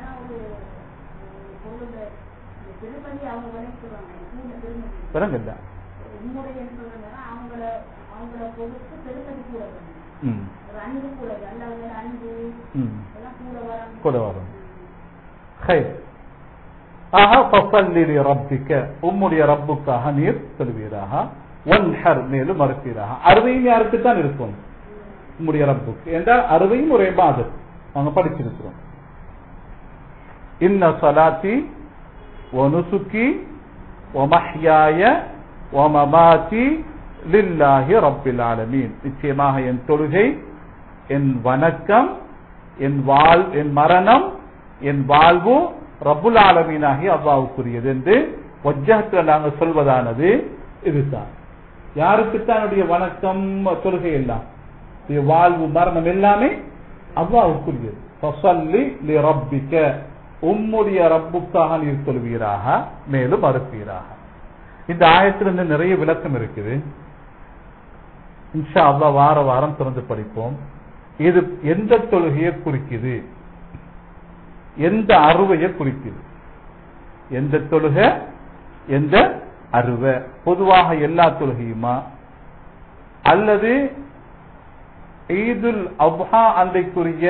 விளங்கல்ல ம் ம் கூட வரும் ஹை ஆக ஃபஸல்லி ரப்பிக்க உம்முடைய ரப்புக்காக நீர் சொல்வீராக ஒன்ஹர் மேலும் மறுப்பீராக அறுவையும் யாருக்கு தான் இருக்கும் உம்முடைய ரப்புக்கு என்றால் அறுவையும் ஒரு இபாதத் நாங்க படிச்சிருக்கிறோம் இன்ன சலாத்தி ஒனுசுக்கி ஒமஹ்யாய ஒமமாத்தி லில்லாஹி ரப்பில் ஆலமீன் நிச்சயமாக என் தொழுகை என் வணக்கம் என் வாழ் என் மரணம் என் வாழ்வு ரப்புல் ஆலமீனாகி அல்லாவுக்குரியது என்று வஜ்ஜகத்தில் நாங்கள் சொல்வதானது இதுதான் யாருக்கு தன்னுடைய வணக்கம் தொழுகை எல்லாம் இது வாழ்வு மரணம் எல்லாமே அல்லாவுக்குரியது ஃபஸல்லி லிரப்பிக்க உம்முடைய ரப்புக்காக நீர் சொல்வீராக மேலும் அறுப்பீராக இந்த ஆயத்திலிருந்து நிறைய விளக்கம் இருக்குது இன்ஷா அல்லாஹ் வார வாரம் திறந்து படிப்போம் இது எந்த தொழுகையை குறிக்குது எந்த அறுவையை குறிக்குது எந்த தொழுகை எந்த அறுவை பொதுவாக எல்லா தொழுகையுமா அல்லது ஈதுல் அப்ஹா அன்றைக்குரிய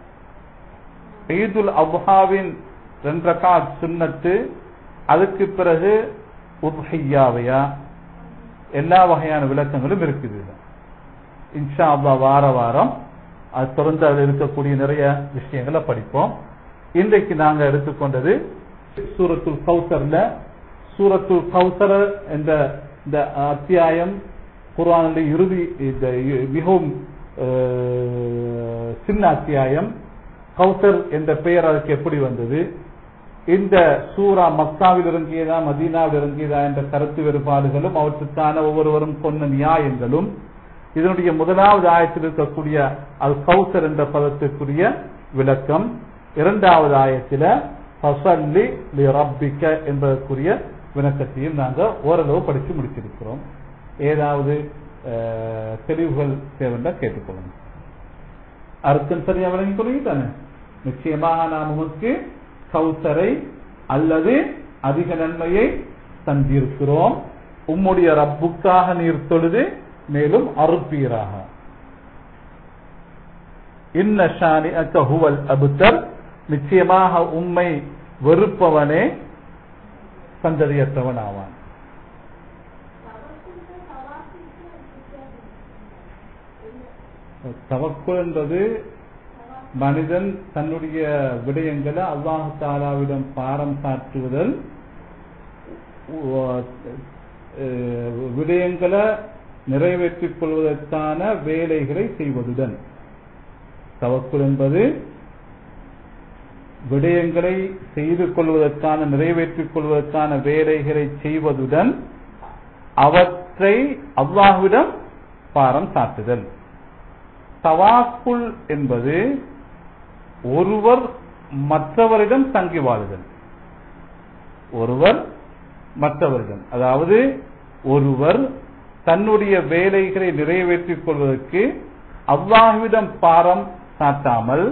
ஈதுல் அப்ஹாவின் ரெண்டு ரகாத் சுன்னத்து அதுக்கு பிறகு உத்ஹியாவையா எல்லா வகையான விளக்கங்களும் இருக்குது இன்ஷா அல்லாஹ் வார வாரம் அது தொடர்ந்து அதில் இருக்கக்கூடிய நிறைய விஷயங்களை படிப்போம் இன்றைக்கு நாங்க எடுத்துக்கொண்டது சூரத்துல் கௌசர்ல சூரத்துல் கௌசர் என்ற இந்த அத்தியாயம் குர்ஆனுடைய இறுதி இந்த மிகவும் அஹ், சின்ன அத்தியாயம் கௌசர் என்ற பெயர் அதுக்கு எப்படி வந்தது இந்த சூரா மக்காவில் இறங்கியதா மதீனாவில் இறங்கியதா என்ற கருத்து வேறுபாடுகளும் அவற்றுக்கான ஒவ்வொருவரும் சொன்ன நியாயங்களும் இதனுடைய முதலாவது ஆயத்தில் இருக்கக்கூடிய அல் கௌசர் என்ற பதத்திற்குரிய விளக்கம் இரண்டாவது ஆயத்தில ஃபஸல்லி லி ரப்பிக்க என்பதற்குரிய விளக்கத்தையும் நாங்கள் ஓரளவு படித்து முடிச்சிருக்கிறோம் ஏதாவது அஹ், தெளிவுகள் தேவைன்னா கேட்டுக்கொள்ளுங்க அர்த்தம் சரியா விளங்கி கொள்ளுங்க நிச்சயமாக நாம் உமக்கு கௌசரை அல்லது அதிக நன்மையை தந்திருக்கிறோம் உம்முடைய ரப்புக்காக நீர் தொழுது மேலும் அறுப்பீராக இன்ன ஷானிஅக ஹுவல் அபுத்தர் நிச்சயமாக உம்மை வெறுப்பவனே சந்ததியற்றவன் ஆவான் தவக்குள் என்பது மனிதன் தன்னுடைய விடயங்களை அல்லாஹு தாலாவிடம் பாரம் சாற்றுவதல் உ- அஹ் விடயங்களை நிறைவேற்றிக் கொள்வதற்கான வேலைகளை செய்வதுடன் தவக்குள் என்பது விடயங்களை செய்து கொள்வதற்கான நிறைவேற்றிக் கொள்வதற்கான வேலைகளை செய்வதுடன் அவற்றை அல்லாஹ்விடம் பாரம் சாட்டுதல் தவாக்குல் என்பது ஒருவர் மற்றவரிடம் தங்கி வாழுதல் ஒருவர் மற்றவரிடம் அதாவது ஒருவர் தன்னுடைய வேலைகளை நிறைவேற்றிக் கொள்வதற்கு அல்லாஹ்விடம் பாரம் சாட்டாமல்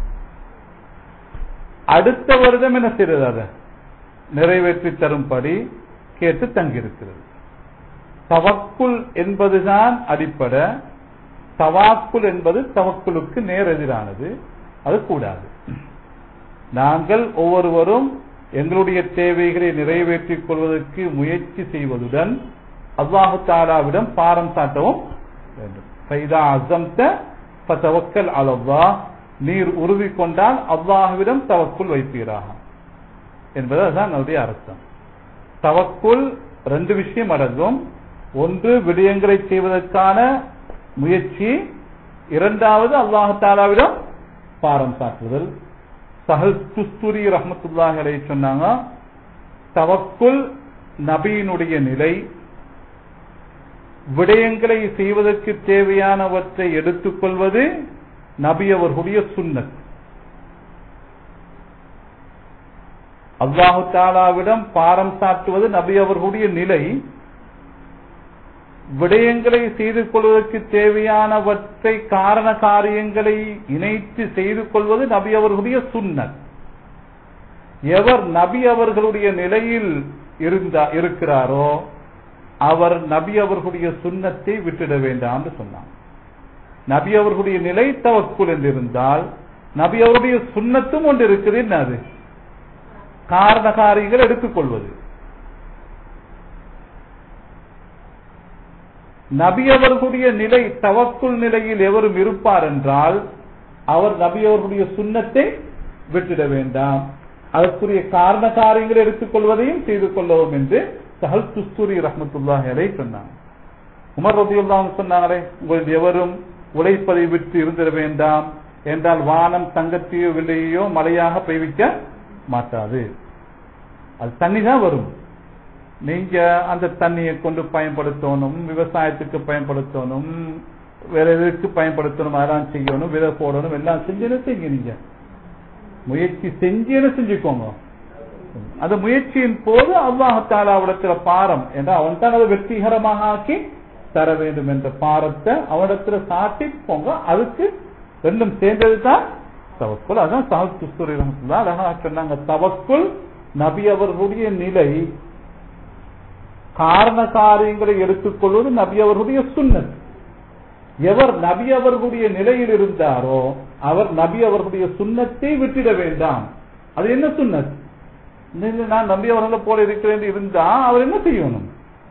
அடுத்தவரிடம் என்ன செய்கிறது அதை நிறைவேற்றி தரும்படி கேட்டு தங்கியிருக்கிறது தவக்குல் என்பதுதான் அடிப்படை தவாக்குல் என்பது தவக்குலுக்கு நேர் எதிரானது அது கூடாது நாங்கள் ஒவ்வொருவரும் எங்களுடைய தேவைகளை நிறைவேற்றிக் கொள்வதற்கு முயற்சி செய்வதுடன் அல்லாஹு தாலாவிடம் பாரம் சாட்டவும் வேண்டும் ஃபைதா அஸம்த ஃபதவக்கல் அலல்லாஹ் நீர் உறுதி கொண்டால் அல்லாஹ்விடம் தவக்குல் வைப்பீராக என்பது அதுதான் அதனுடைய அர்த்தம் தவக்குல் ரெண்டு விஷயம் அடங்கும் ஒன்று விடயங்களை செய்வதற்கான முயற்சி இரண்டாவது அல்லாஹ் தாலாவிடம் பாரம் சாட்டுதல் சஹல் துஸ்துரி ரஹமத்துல்லாஹி அலைஹி சொன்னாங்க தவக்குல் நபியினுடைய நிலை விடயங்களை செய்வதற்கு தேவையானவற்றை எடுத்துக்கொள்வது நபி அவர்களுடைய சுன்னத் அல்லாஹு தாலாவிடம் பாரம் சாட்டுவது நபி அவர்களுடைய நிலை விடயங்களை செய்து கொள்வதற்கு தேவையானவற்றை காரண காரியங்களை இணைத்து செய்து கொள்வது நபி அவர்களுடைய சுன்னத் எவர் நபி அவர்களுடைய நிலையில் இருந்தா இருக்கிறாரோ அவர் நபி அவர்களுடைய சுன்னத்தை விட்டுட வேண்டாம் என்று சொன்னார் நபி அவர்களுடைய நிலை தவக்குல் என்று இருந்தால் நபி அவருடைய சுன்னத்தும் ஒன்று இருக்குது என்ன அது காரண காரியங்கள் எடுத்துக்கொள்வது நபி அவர்களுடைய நிலை தவக்குள் நிலையில் எவரும் இருப்பார் என்றால் அவர் நபி அவர்களுடைய சுண்ணத்தை விட்டுட வேண்டாம் அதற்குரிய காரண காரியங்களை எடுத்துக்கொள்வதையும் செய்து கொள்ளவும் என்று சஹல் துஸ்தூரி ரஹமத்துல்லாஹி அலை சொன்னாங்க உமர் ரதியுல்லாம் சொன்னாங்களே உங்களில் எவரும் உழைப்பதை விட்டு இருந்திட வேண்டாம் என்றால் வானம் தங்கத்தையோ விலையோ மழையாக பெய்விக்க மாட்டாது அது தண்ணி தான் வரும் நீங்க அந்த தண்ணியை கொண்டு பயன்படுத்தணும் விவசாயத்துக்கு பயன்படுத்தணும் வேற எதுக்கு பயன்படுத்தணும் அதெல்லாம் செய்யணும் விதை போடணும் எல்லாம் செஞ்சு செய்யுங்க நீங்க முயற்சி செஞ்சு செஞ்சுக்கோங்க அந்த முயற்சியின் போது அல்லாஹாலாவிடத்துல பாரம் என்றால் அவன் தான் அதை வெற்றிகரமாக ஆக்கி தர வேண்டும் என்ற பாரத்தை அவனிடத்துல சாட்டி போங்க அதுக்கு ரெண்டும் சேர்ந்தது தான் தவக்குள் அதான் சாஹிப் துஸ்துரி ரஹமத்துல்லா அழகா சொன்னாங்க தவக்குள் நபி அவர்களுடைய நிலை காரண காரியங்களை எடுத்துக்கொள்வது நபி அவர்களுடைய சுண்ணத் எவர் நபி அவர்களுடைய நிலையில் இருந்தாரோ அவர் நபி அவர்களுடைய சுண்ணத்தை விட்டுட வேண்டாம் அது என்ன சுண்ணத் நீங்க நான் நபி அவர்களை போல இருக்கிறேன் இருந்தா அவர் என்ன செய்யணும்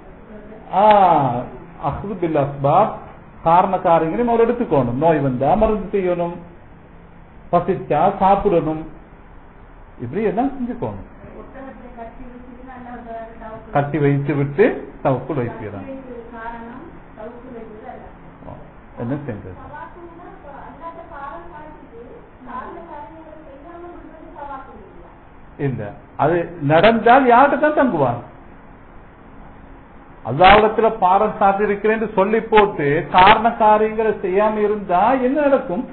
அஹ்துபில் அஸ்பாப் காரண காரியங்களையும் அவர் எடுத்துக்கணும் நோய் வந்தா மருந்து செய்யணும் பசிச்சா சாப்பிடணும் இப்படி எல்லாம் செஞ்சுக்கணும் ஒட்டகத்தை கட்டி வச்சுட்டு நல்லா ஒரு தவக்குள் கட்டி வைத்து விட்டு தவக்குள் வைக்கிறான் கட்டி வைத்தது காரணம் தவக்குள் வைத்தது அல்ல என்ன செஞ்சது தவாக்குன்னா இப்ப அல்லாத காரணம் காட்டிட்டு காரண காரியங்களை செய்யாம விடுறது தவாக்குள் இல்லையா இல்ல அது நடந்தால் யார்கிட்ட தான் தங்குவார் அல்லாவிடத்துல பாரம் சாட்டிருக்கிறேன் சொல்லி போட்டு காரண காரியங்களை செய்யாம இருந்தா என்ன நடக்கும்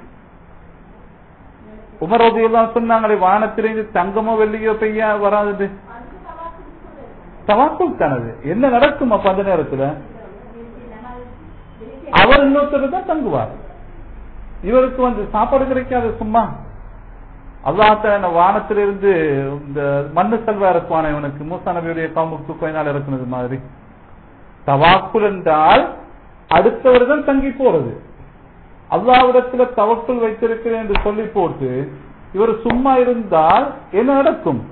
உமரோதி எல்லாம் சொன்னாங்களே வானத்திலிருந்து தங்கமோ வெள்ளியோ பெய்ய வராது அதுக்கு தவாக்குள் சொல்லுது தவாக்குள் தானது என்ன நடக்கும் அப்ப அந்த நேரத்துல நம்ம அவர் இன்னொருத்தர் தான் தங்குவார் இவருக்கு வந்து சாப்பாடு கிடைக்காது சும்மா அல்லாத்த வானத்திலிருந்து இந்த மண்ணு செல்வா இருக்குவான இவனுக்கு மூசா நபியுடைய காம்புக்கு கொஞ்ச நாள் இறக்குனது மாதிரி தவாக்குல் என்றால் அடுத்தவர் தான் தங்கி போறது அல்லாவிடத்துல தவக்குள் வைத்திருக்கிறேன் என்று சொல்லி போட்டு இவர் சும்மா இருந்தால் என்ன நடக்கும்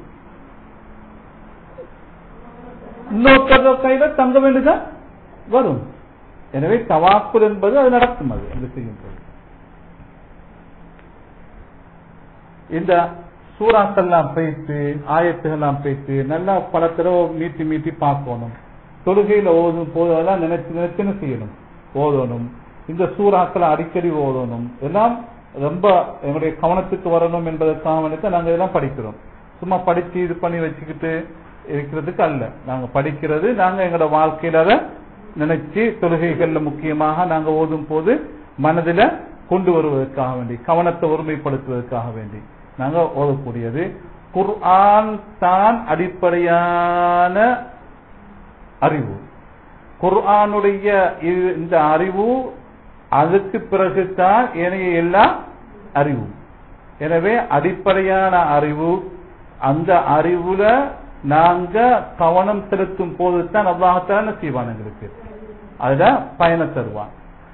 இன்னொருத்தர் கையில தங்க வேண்டியதான் வரும் எனவே தவாக்குல் என்பது அது நடக்கும் அது அந்த செய்யும் போது இந்த சூறாக்கெல்லாம் பேசி ஆயத்துகள்லாம் பேசி நல்லா பல தடவை மீட்டி மீட்டி பார்க்கணும் தொழுகையில ஓதும் போதெல்லாம் நினைச்சு நினைச்சு என்ன செய்யணும் ஓதணும் இந்த சூறாக்களை அடிக்கடி ஓதணும் எல்லாம் ரொம்ப எங்களுடைய கவனத்துக்கு வரணும் என்பதற்காக வேண்டி நாங்க இதெல்லாம் படிக்கிறோம் சும்மா படிச்சு இது பண்ணி வச்சுக்கிட்டு இருக்கிறதுக்கு அல்ல நாங்க படிக்கிறது நாங்க எங்களோட வாழ்க்கையில அதை நினைச்சு தொழுகைகள்ல முக்கியமாக நாங்க ஓதும் போது மனதில கொண்டு வருவதற்காக வேண்டி கவனத்தை ஒருமைப்படுத்துவதற்காக வேண்டி நாங்க ஓதக்கூடியது குர்ஆன் தான் அடிப்படையான அறிவு குர்ஆனுடைய இ- இந்த அறிவு அதுக்கு பிறகுதான் ஏனைய எல்லா அறிவு எனவே அடிப்படையான அறிவு அந்த அறிவுல நாங்க கவனம் செலுத்தும் போது தான் அல்லாஹத்தான செய்வான் எங்களுக்கு அதுல பயணம் தருவான்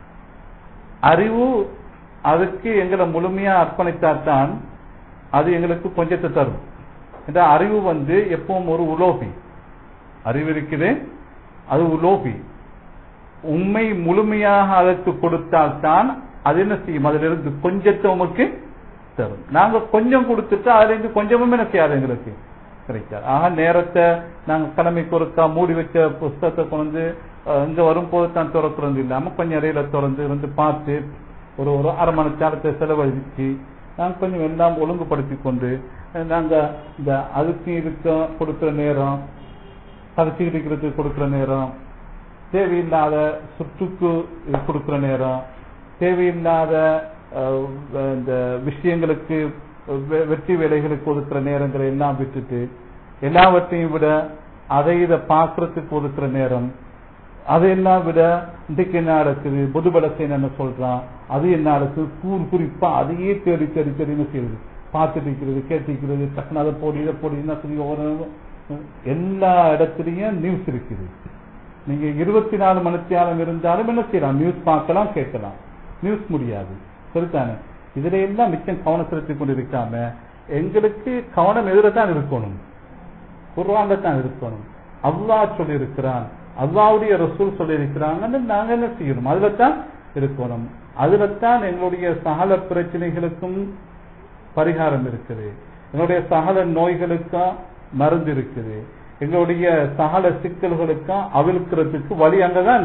அறிவு அதுக்கு எங்களை முழுமையா அர்ப்பணித்தால்தான் அது எங்களுக்கு கொஞ்சத்தை தரும் இந்த அறிவு வந்து எப்பவும் ஒரு உலோபி அறிவு இருக்குது அது உலோபி உண்மை முழுமையாக அதற்கு கொடுத்தால்தான் அது என்ன செய்யும் அதிலிருந்து கொஞ்சத்தை உமக்கு தரும் நாங்க கொஞ்சம் கொடுத்துட்டு அதுல இருந்து கொஞ்சமும் என்ன செய்யாது எங்களுக்கு கிடைக்காது ஆக நேரத்தை நாங்க கிழமைக்கு ஒருக்கா மூடி வச்ச புஸ்தகத்தை கொண்டு அஹ், இங்க வரும்போது தான் திறக்கிறது இல்லாம கொஞ்சம் இடையில திறந்து இருந்து பார்த்து ஒரு ஒரு அரை மணி நேரத்தை செலவழிச்சு நாங்க கொஞ்சம் எல்லாம் ஒழுங்குபடுத்தி கொண்டு அஹ், நாங்க இந்த அதுக்கு இதுக்கு கொடுக்கிற நேரம் கதைச்சிக்கிட்டு இருக்கிறதுக்கு கொடுக்கிற நேரம் தேவையில்லாத சுற்றுக்கு இது கொடுக்கிற நேரம் தேவையில்லாத அஹ், இந்த விஷயங்களுக்கு வெ- வெற்றி வேலைகளுக்கு ஒதுக்குற நேரங்களை எல்லாம் விட்டுட்டு எல்லாவற்றையும் விட அதை இதை பார்க்கறதுக்கு ஒதுக்குற நேரம் அதையெல்லாம் விட இன்றைக்கு என்ன நடக்குது புதுபலசேன் என்ன சொல்றான் அது என்ன நடக்குது கூர் குறிப்பா அதையே தேடி தேடி தேடி என்ன செய்யுது பார்த்துட்டு இருக்கிறது கேட்டிருக்கிறது டக்குனு அதை போடி இதை போடி என்ன சொல்லி ஒவ்வொரு எல்லா இடத்துலயும் நியூஸ் இருக்குது நீங்க இருபத்தி நாலு மணித்தியாலம் இருந்தாலும் என்ன செய்யலாம் நியூஸ் பார்க்கலாம் கேட்கலாம் நியூஸ் முடியாது சரிதானே இதுல எல்லாம் மிச்சம் கவனம் செலுத்திக் கொண்டு இருக்காம எங்களுக்கு கவனம் எதிர தான் இருக்கணும் குர்ஆன்ல தான் இருக்கணும் அல்லாஹ் சொல்லி இருக்கிறான் அல்லாவுடைய ரசூல் சொல்லி இருக்கிறாங்கன்னு நாங்க என்ன செய்யணும் அதுல தான் இருக்கணும் அதுல தான் எங்களுடைய சகல பிரச்சனைகளுக்கும் பரிகாரம் இருக்குது எங்களுடைய சகல நோய்களுக்கும் மருந்து இருக்குது எங்களுடைய சகல சிக்கல்களுக்கும் அவிழ்க்கிறதுக்கு வழி அங்கதான் என்ன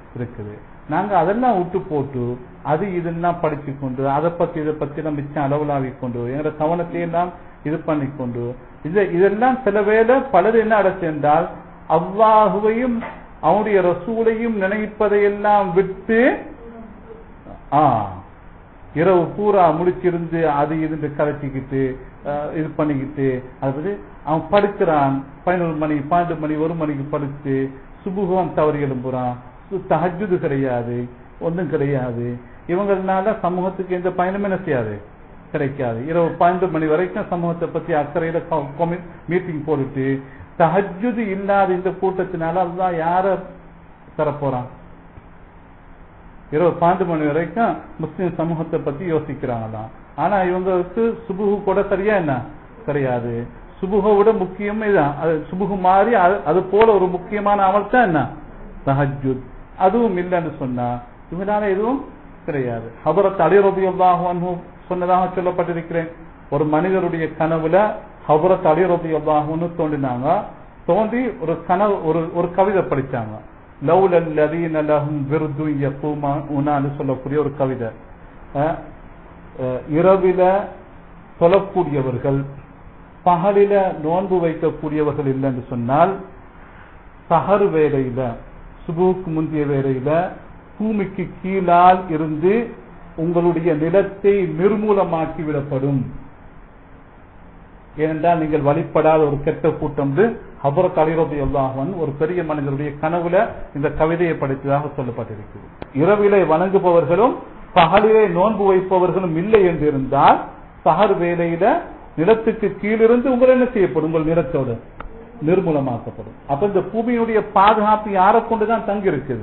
இருக்குது நாங்க அதெல்லாம் விட்டு போட்டு அது இதெல்லாம் படிச்சு கொண்டு அதை பத்தி இதை பத்தி எல்லாம் மிச்சம் அளவுலாவி கொண்டு எங்களோட கவனத்தை எல்லாம் இது பண்ணிக்கொண்டு இது இதெல்லாம் சில வேளை பலர் என்ன அடைச்சு என்றால் அல்லாஹுவையும் அவனுடைய ரசூலையும் நினைப்பதையெல்லாம் விட்டு ஆ இரவு பூரா முடிச்சிருந்து அது இருந்து கலைச்சிக்கிட்டு அஹ், இது பண்ணிக்கிட்டு அது அவன் படிக்கிறான் பதினொரு மணி பன்னெண்டு மணி ஒரு மணிக்கு படிச்சு சுபுகம் தவறி எழும்புறான் சு- தஹஜ்ஜுது கிடையாது ஒன்றும் கிடையாது இவங்களால சமூகத்துக்கு எந்த பயனும் என்ன செய்யாது கிடைக்காது இரவு பன்னெண்டு மணி வரைக்கும் சமூகத்தை பத்தி அக்கறையில மீட்டிங் போட்டுட்டு தஹஜ்ஜுது இல்லாத இந்த கூட்டத்தினால அதுதான் யார தரப்போறான் இரவு பன்னெண்டு மணி வரைக்கும் முஸ்லிம் சமூகத்தை பத்தி யோசிக்கிறாங்களாம் ஆனா இவங்களுக்கு சுபுகு கூட சரியா என்ன கிடையாது சுபுகை விட முக்கியம் இதுதான் அது சுபுகு மாறி அது- அது போல ஒரு முக்கியமான அமல் தான் என்ன தஹஜுத் அதுவும் இல்லைன்னு சொன்னா இவனால எதுவும் கிடையாது ஹபரத் அலிரபியுல்லாஹு சொன்னதாக சொல்லப்பட்டிருக்கிறேன் ஒரு மனிதருடைய கனவுல ஹபரத் அலிரபியுல்லாஹுன்னு தோண்டினாங்க தோண்டி ஒரு கனவு ஒரு ஒரு கவிதை படிச்சாங்க லவ்லல் லதீன லஹும் விருது யகூமான்னு சொல்லக்கூடிய ஒரு கவிதை அஹ், அஹ், இரவில சொல்லக்கூடியவர்கள் பகலில நோன்பு வைக்கக்கூடியவர்கள் இல்லைன்னு சொன்னால் சஹர் வேளையில சுபுக்கு முந்தைய வேளையில பூமிக்கு கீழால் இருந்து உங்களுடைய நிலத்தை நிர்மூலமாக்கி விடப்படும் ஏனென்றால் நீங்கள் வழிபடாத ஒரு கெட்ட கூட்டம் ஹபரத் அலிரது எல்லாஹன் ஒரு பெரிய மனிதருடைய கனவுல இந்த கவிதையை படித்ததாக சொல்லப்பட்டிருக்கிறது இரவிலே வணங்குபவர்களும் பகலிலே நோன்பு வைப்பவர்களும் இல்லை என்று இருந்தால் சஹர் வேளையில நிலத்துக்கு கீழிருந்து உங்கள் என்ன செய்யப்படும் உங்கள் நிலத்தோடு நிர்மூலமாக்கப்படும் அப்ப இந்த பூமியுடைய பாதுகாப்பு யாரை கொண்டுதான் தங்கி இருக்குது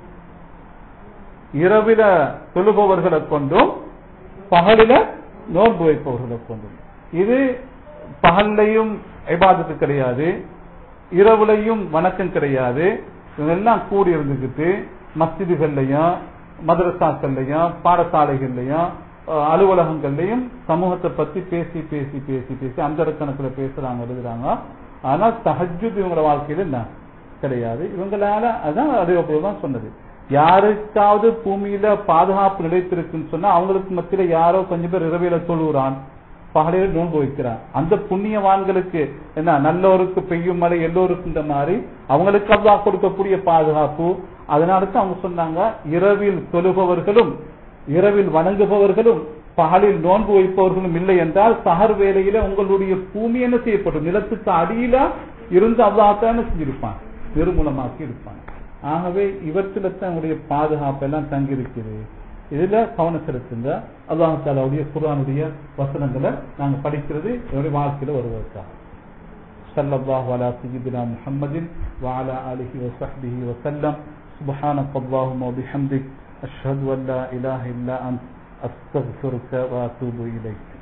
இரவில தொழுபவர்களை கொண்டும் பகலில நோன்பு வைப்பவர்களை கொண்டும் இது பகல்லையும் இபாதத்து கிடையாது இரவுலையும் வணக்கம் கிடையாது இதெல்லாம் கூடி இருந்துகிட்டு மஸ்ஜிதுகள்லையும் மதரசாக்கள்லையும் பாடசாலைகள்லையும் அஹ், அலுவலகங்கள்லையும் சமூகத்தை பத்தி பேசி பேசி பேசி பேசி அந்த கணக்குல பேசுறாங்க எழுதுறாங்க ஆனா தஹஜ்ஜுத் இவங்களோட வாழ்க்கையில என்ன கிடையாது இவங்களால அதான் அதே தான் சொன்னது யாருக்காவது பூமியில பாதுகாப்பு நிலைத்திருக்குன்னு சொன்னா அவங்களுக்கு மத்தியில யாரோ கொஞ்சம் பேர் இரவில தொழுகிறான் பகலில் நோன்பு வைக்கிறான் அந்த புண்ணியவான்களுக்கு என்ன நல்லோருக்கு பெய்யும் மழை எல்லோருக்கும் இந்த மாதிரி அவங்களுக்கு அல்லாஹ் கொடுக்கக்கூடிய பாதுகாப்பு அதனால தான் அவங்க சொன்னாங்க இரவில் தொழுபவர்களும் இரவில் வணங்குபவர்களும் பகலில் நோன்பு வைப்பவர்களும் இல்லை என்றால் சஹர் வேளையில உங்களுடைய பூமி என்ன செய்யப்படும் நிலத்துக்கு அடியில இருந்து அல்லாஹ் செஞ்சிருப்பான் நிர்மூலமாக்கி இருப்பான் ஆகவே இவற்றில தான் உங்களுடைய பாதுகாப்பு எல்லாம் தங்கி இருக்குது இதுல கவனம் செலுத்துங்க அல்லாஹ் தாலாவுடைய குர்ஆனுடைய வசனங்களை நாங்க படிக்கிறது என்னுடைய வாழ்க்கையில வருவதற்காக صلى الله على سيدنا محمد وعلى آله وصحبه وسلم سبحانك اللهم وبحمدك أشهد أن لا إله إلا أنت أستغفرك وأتوب إليك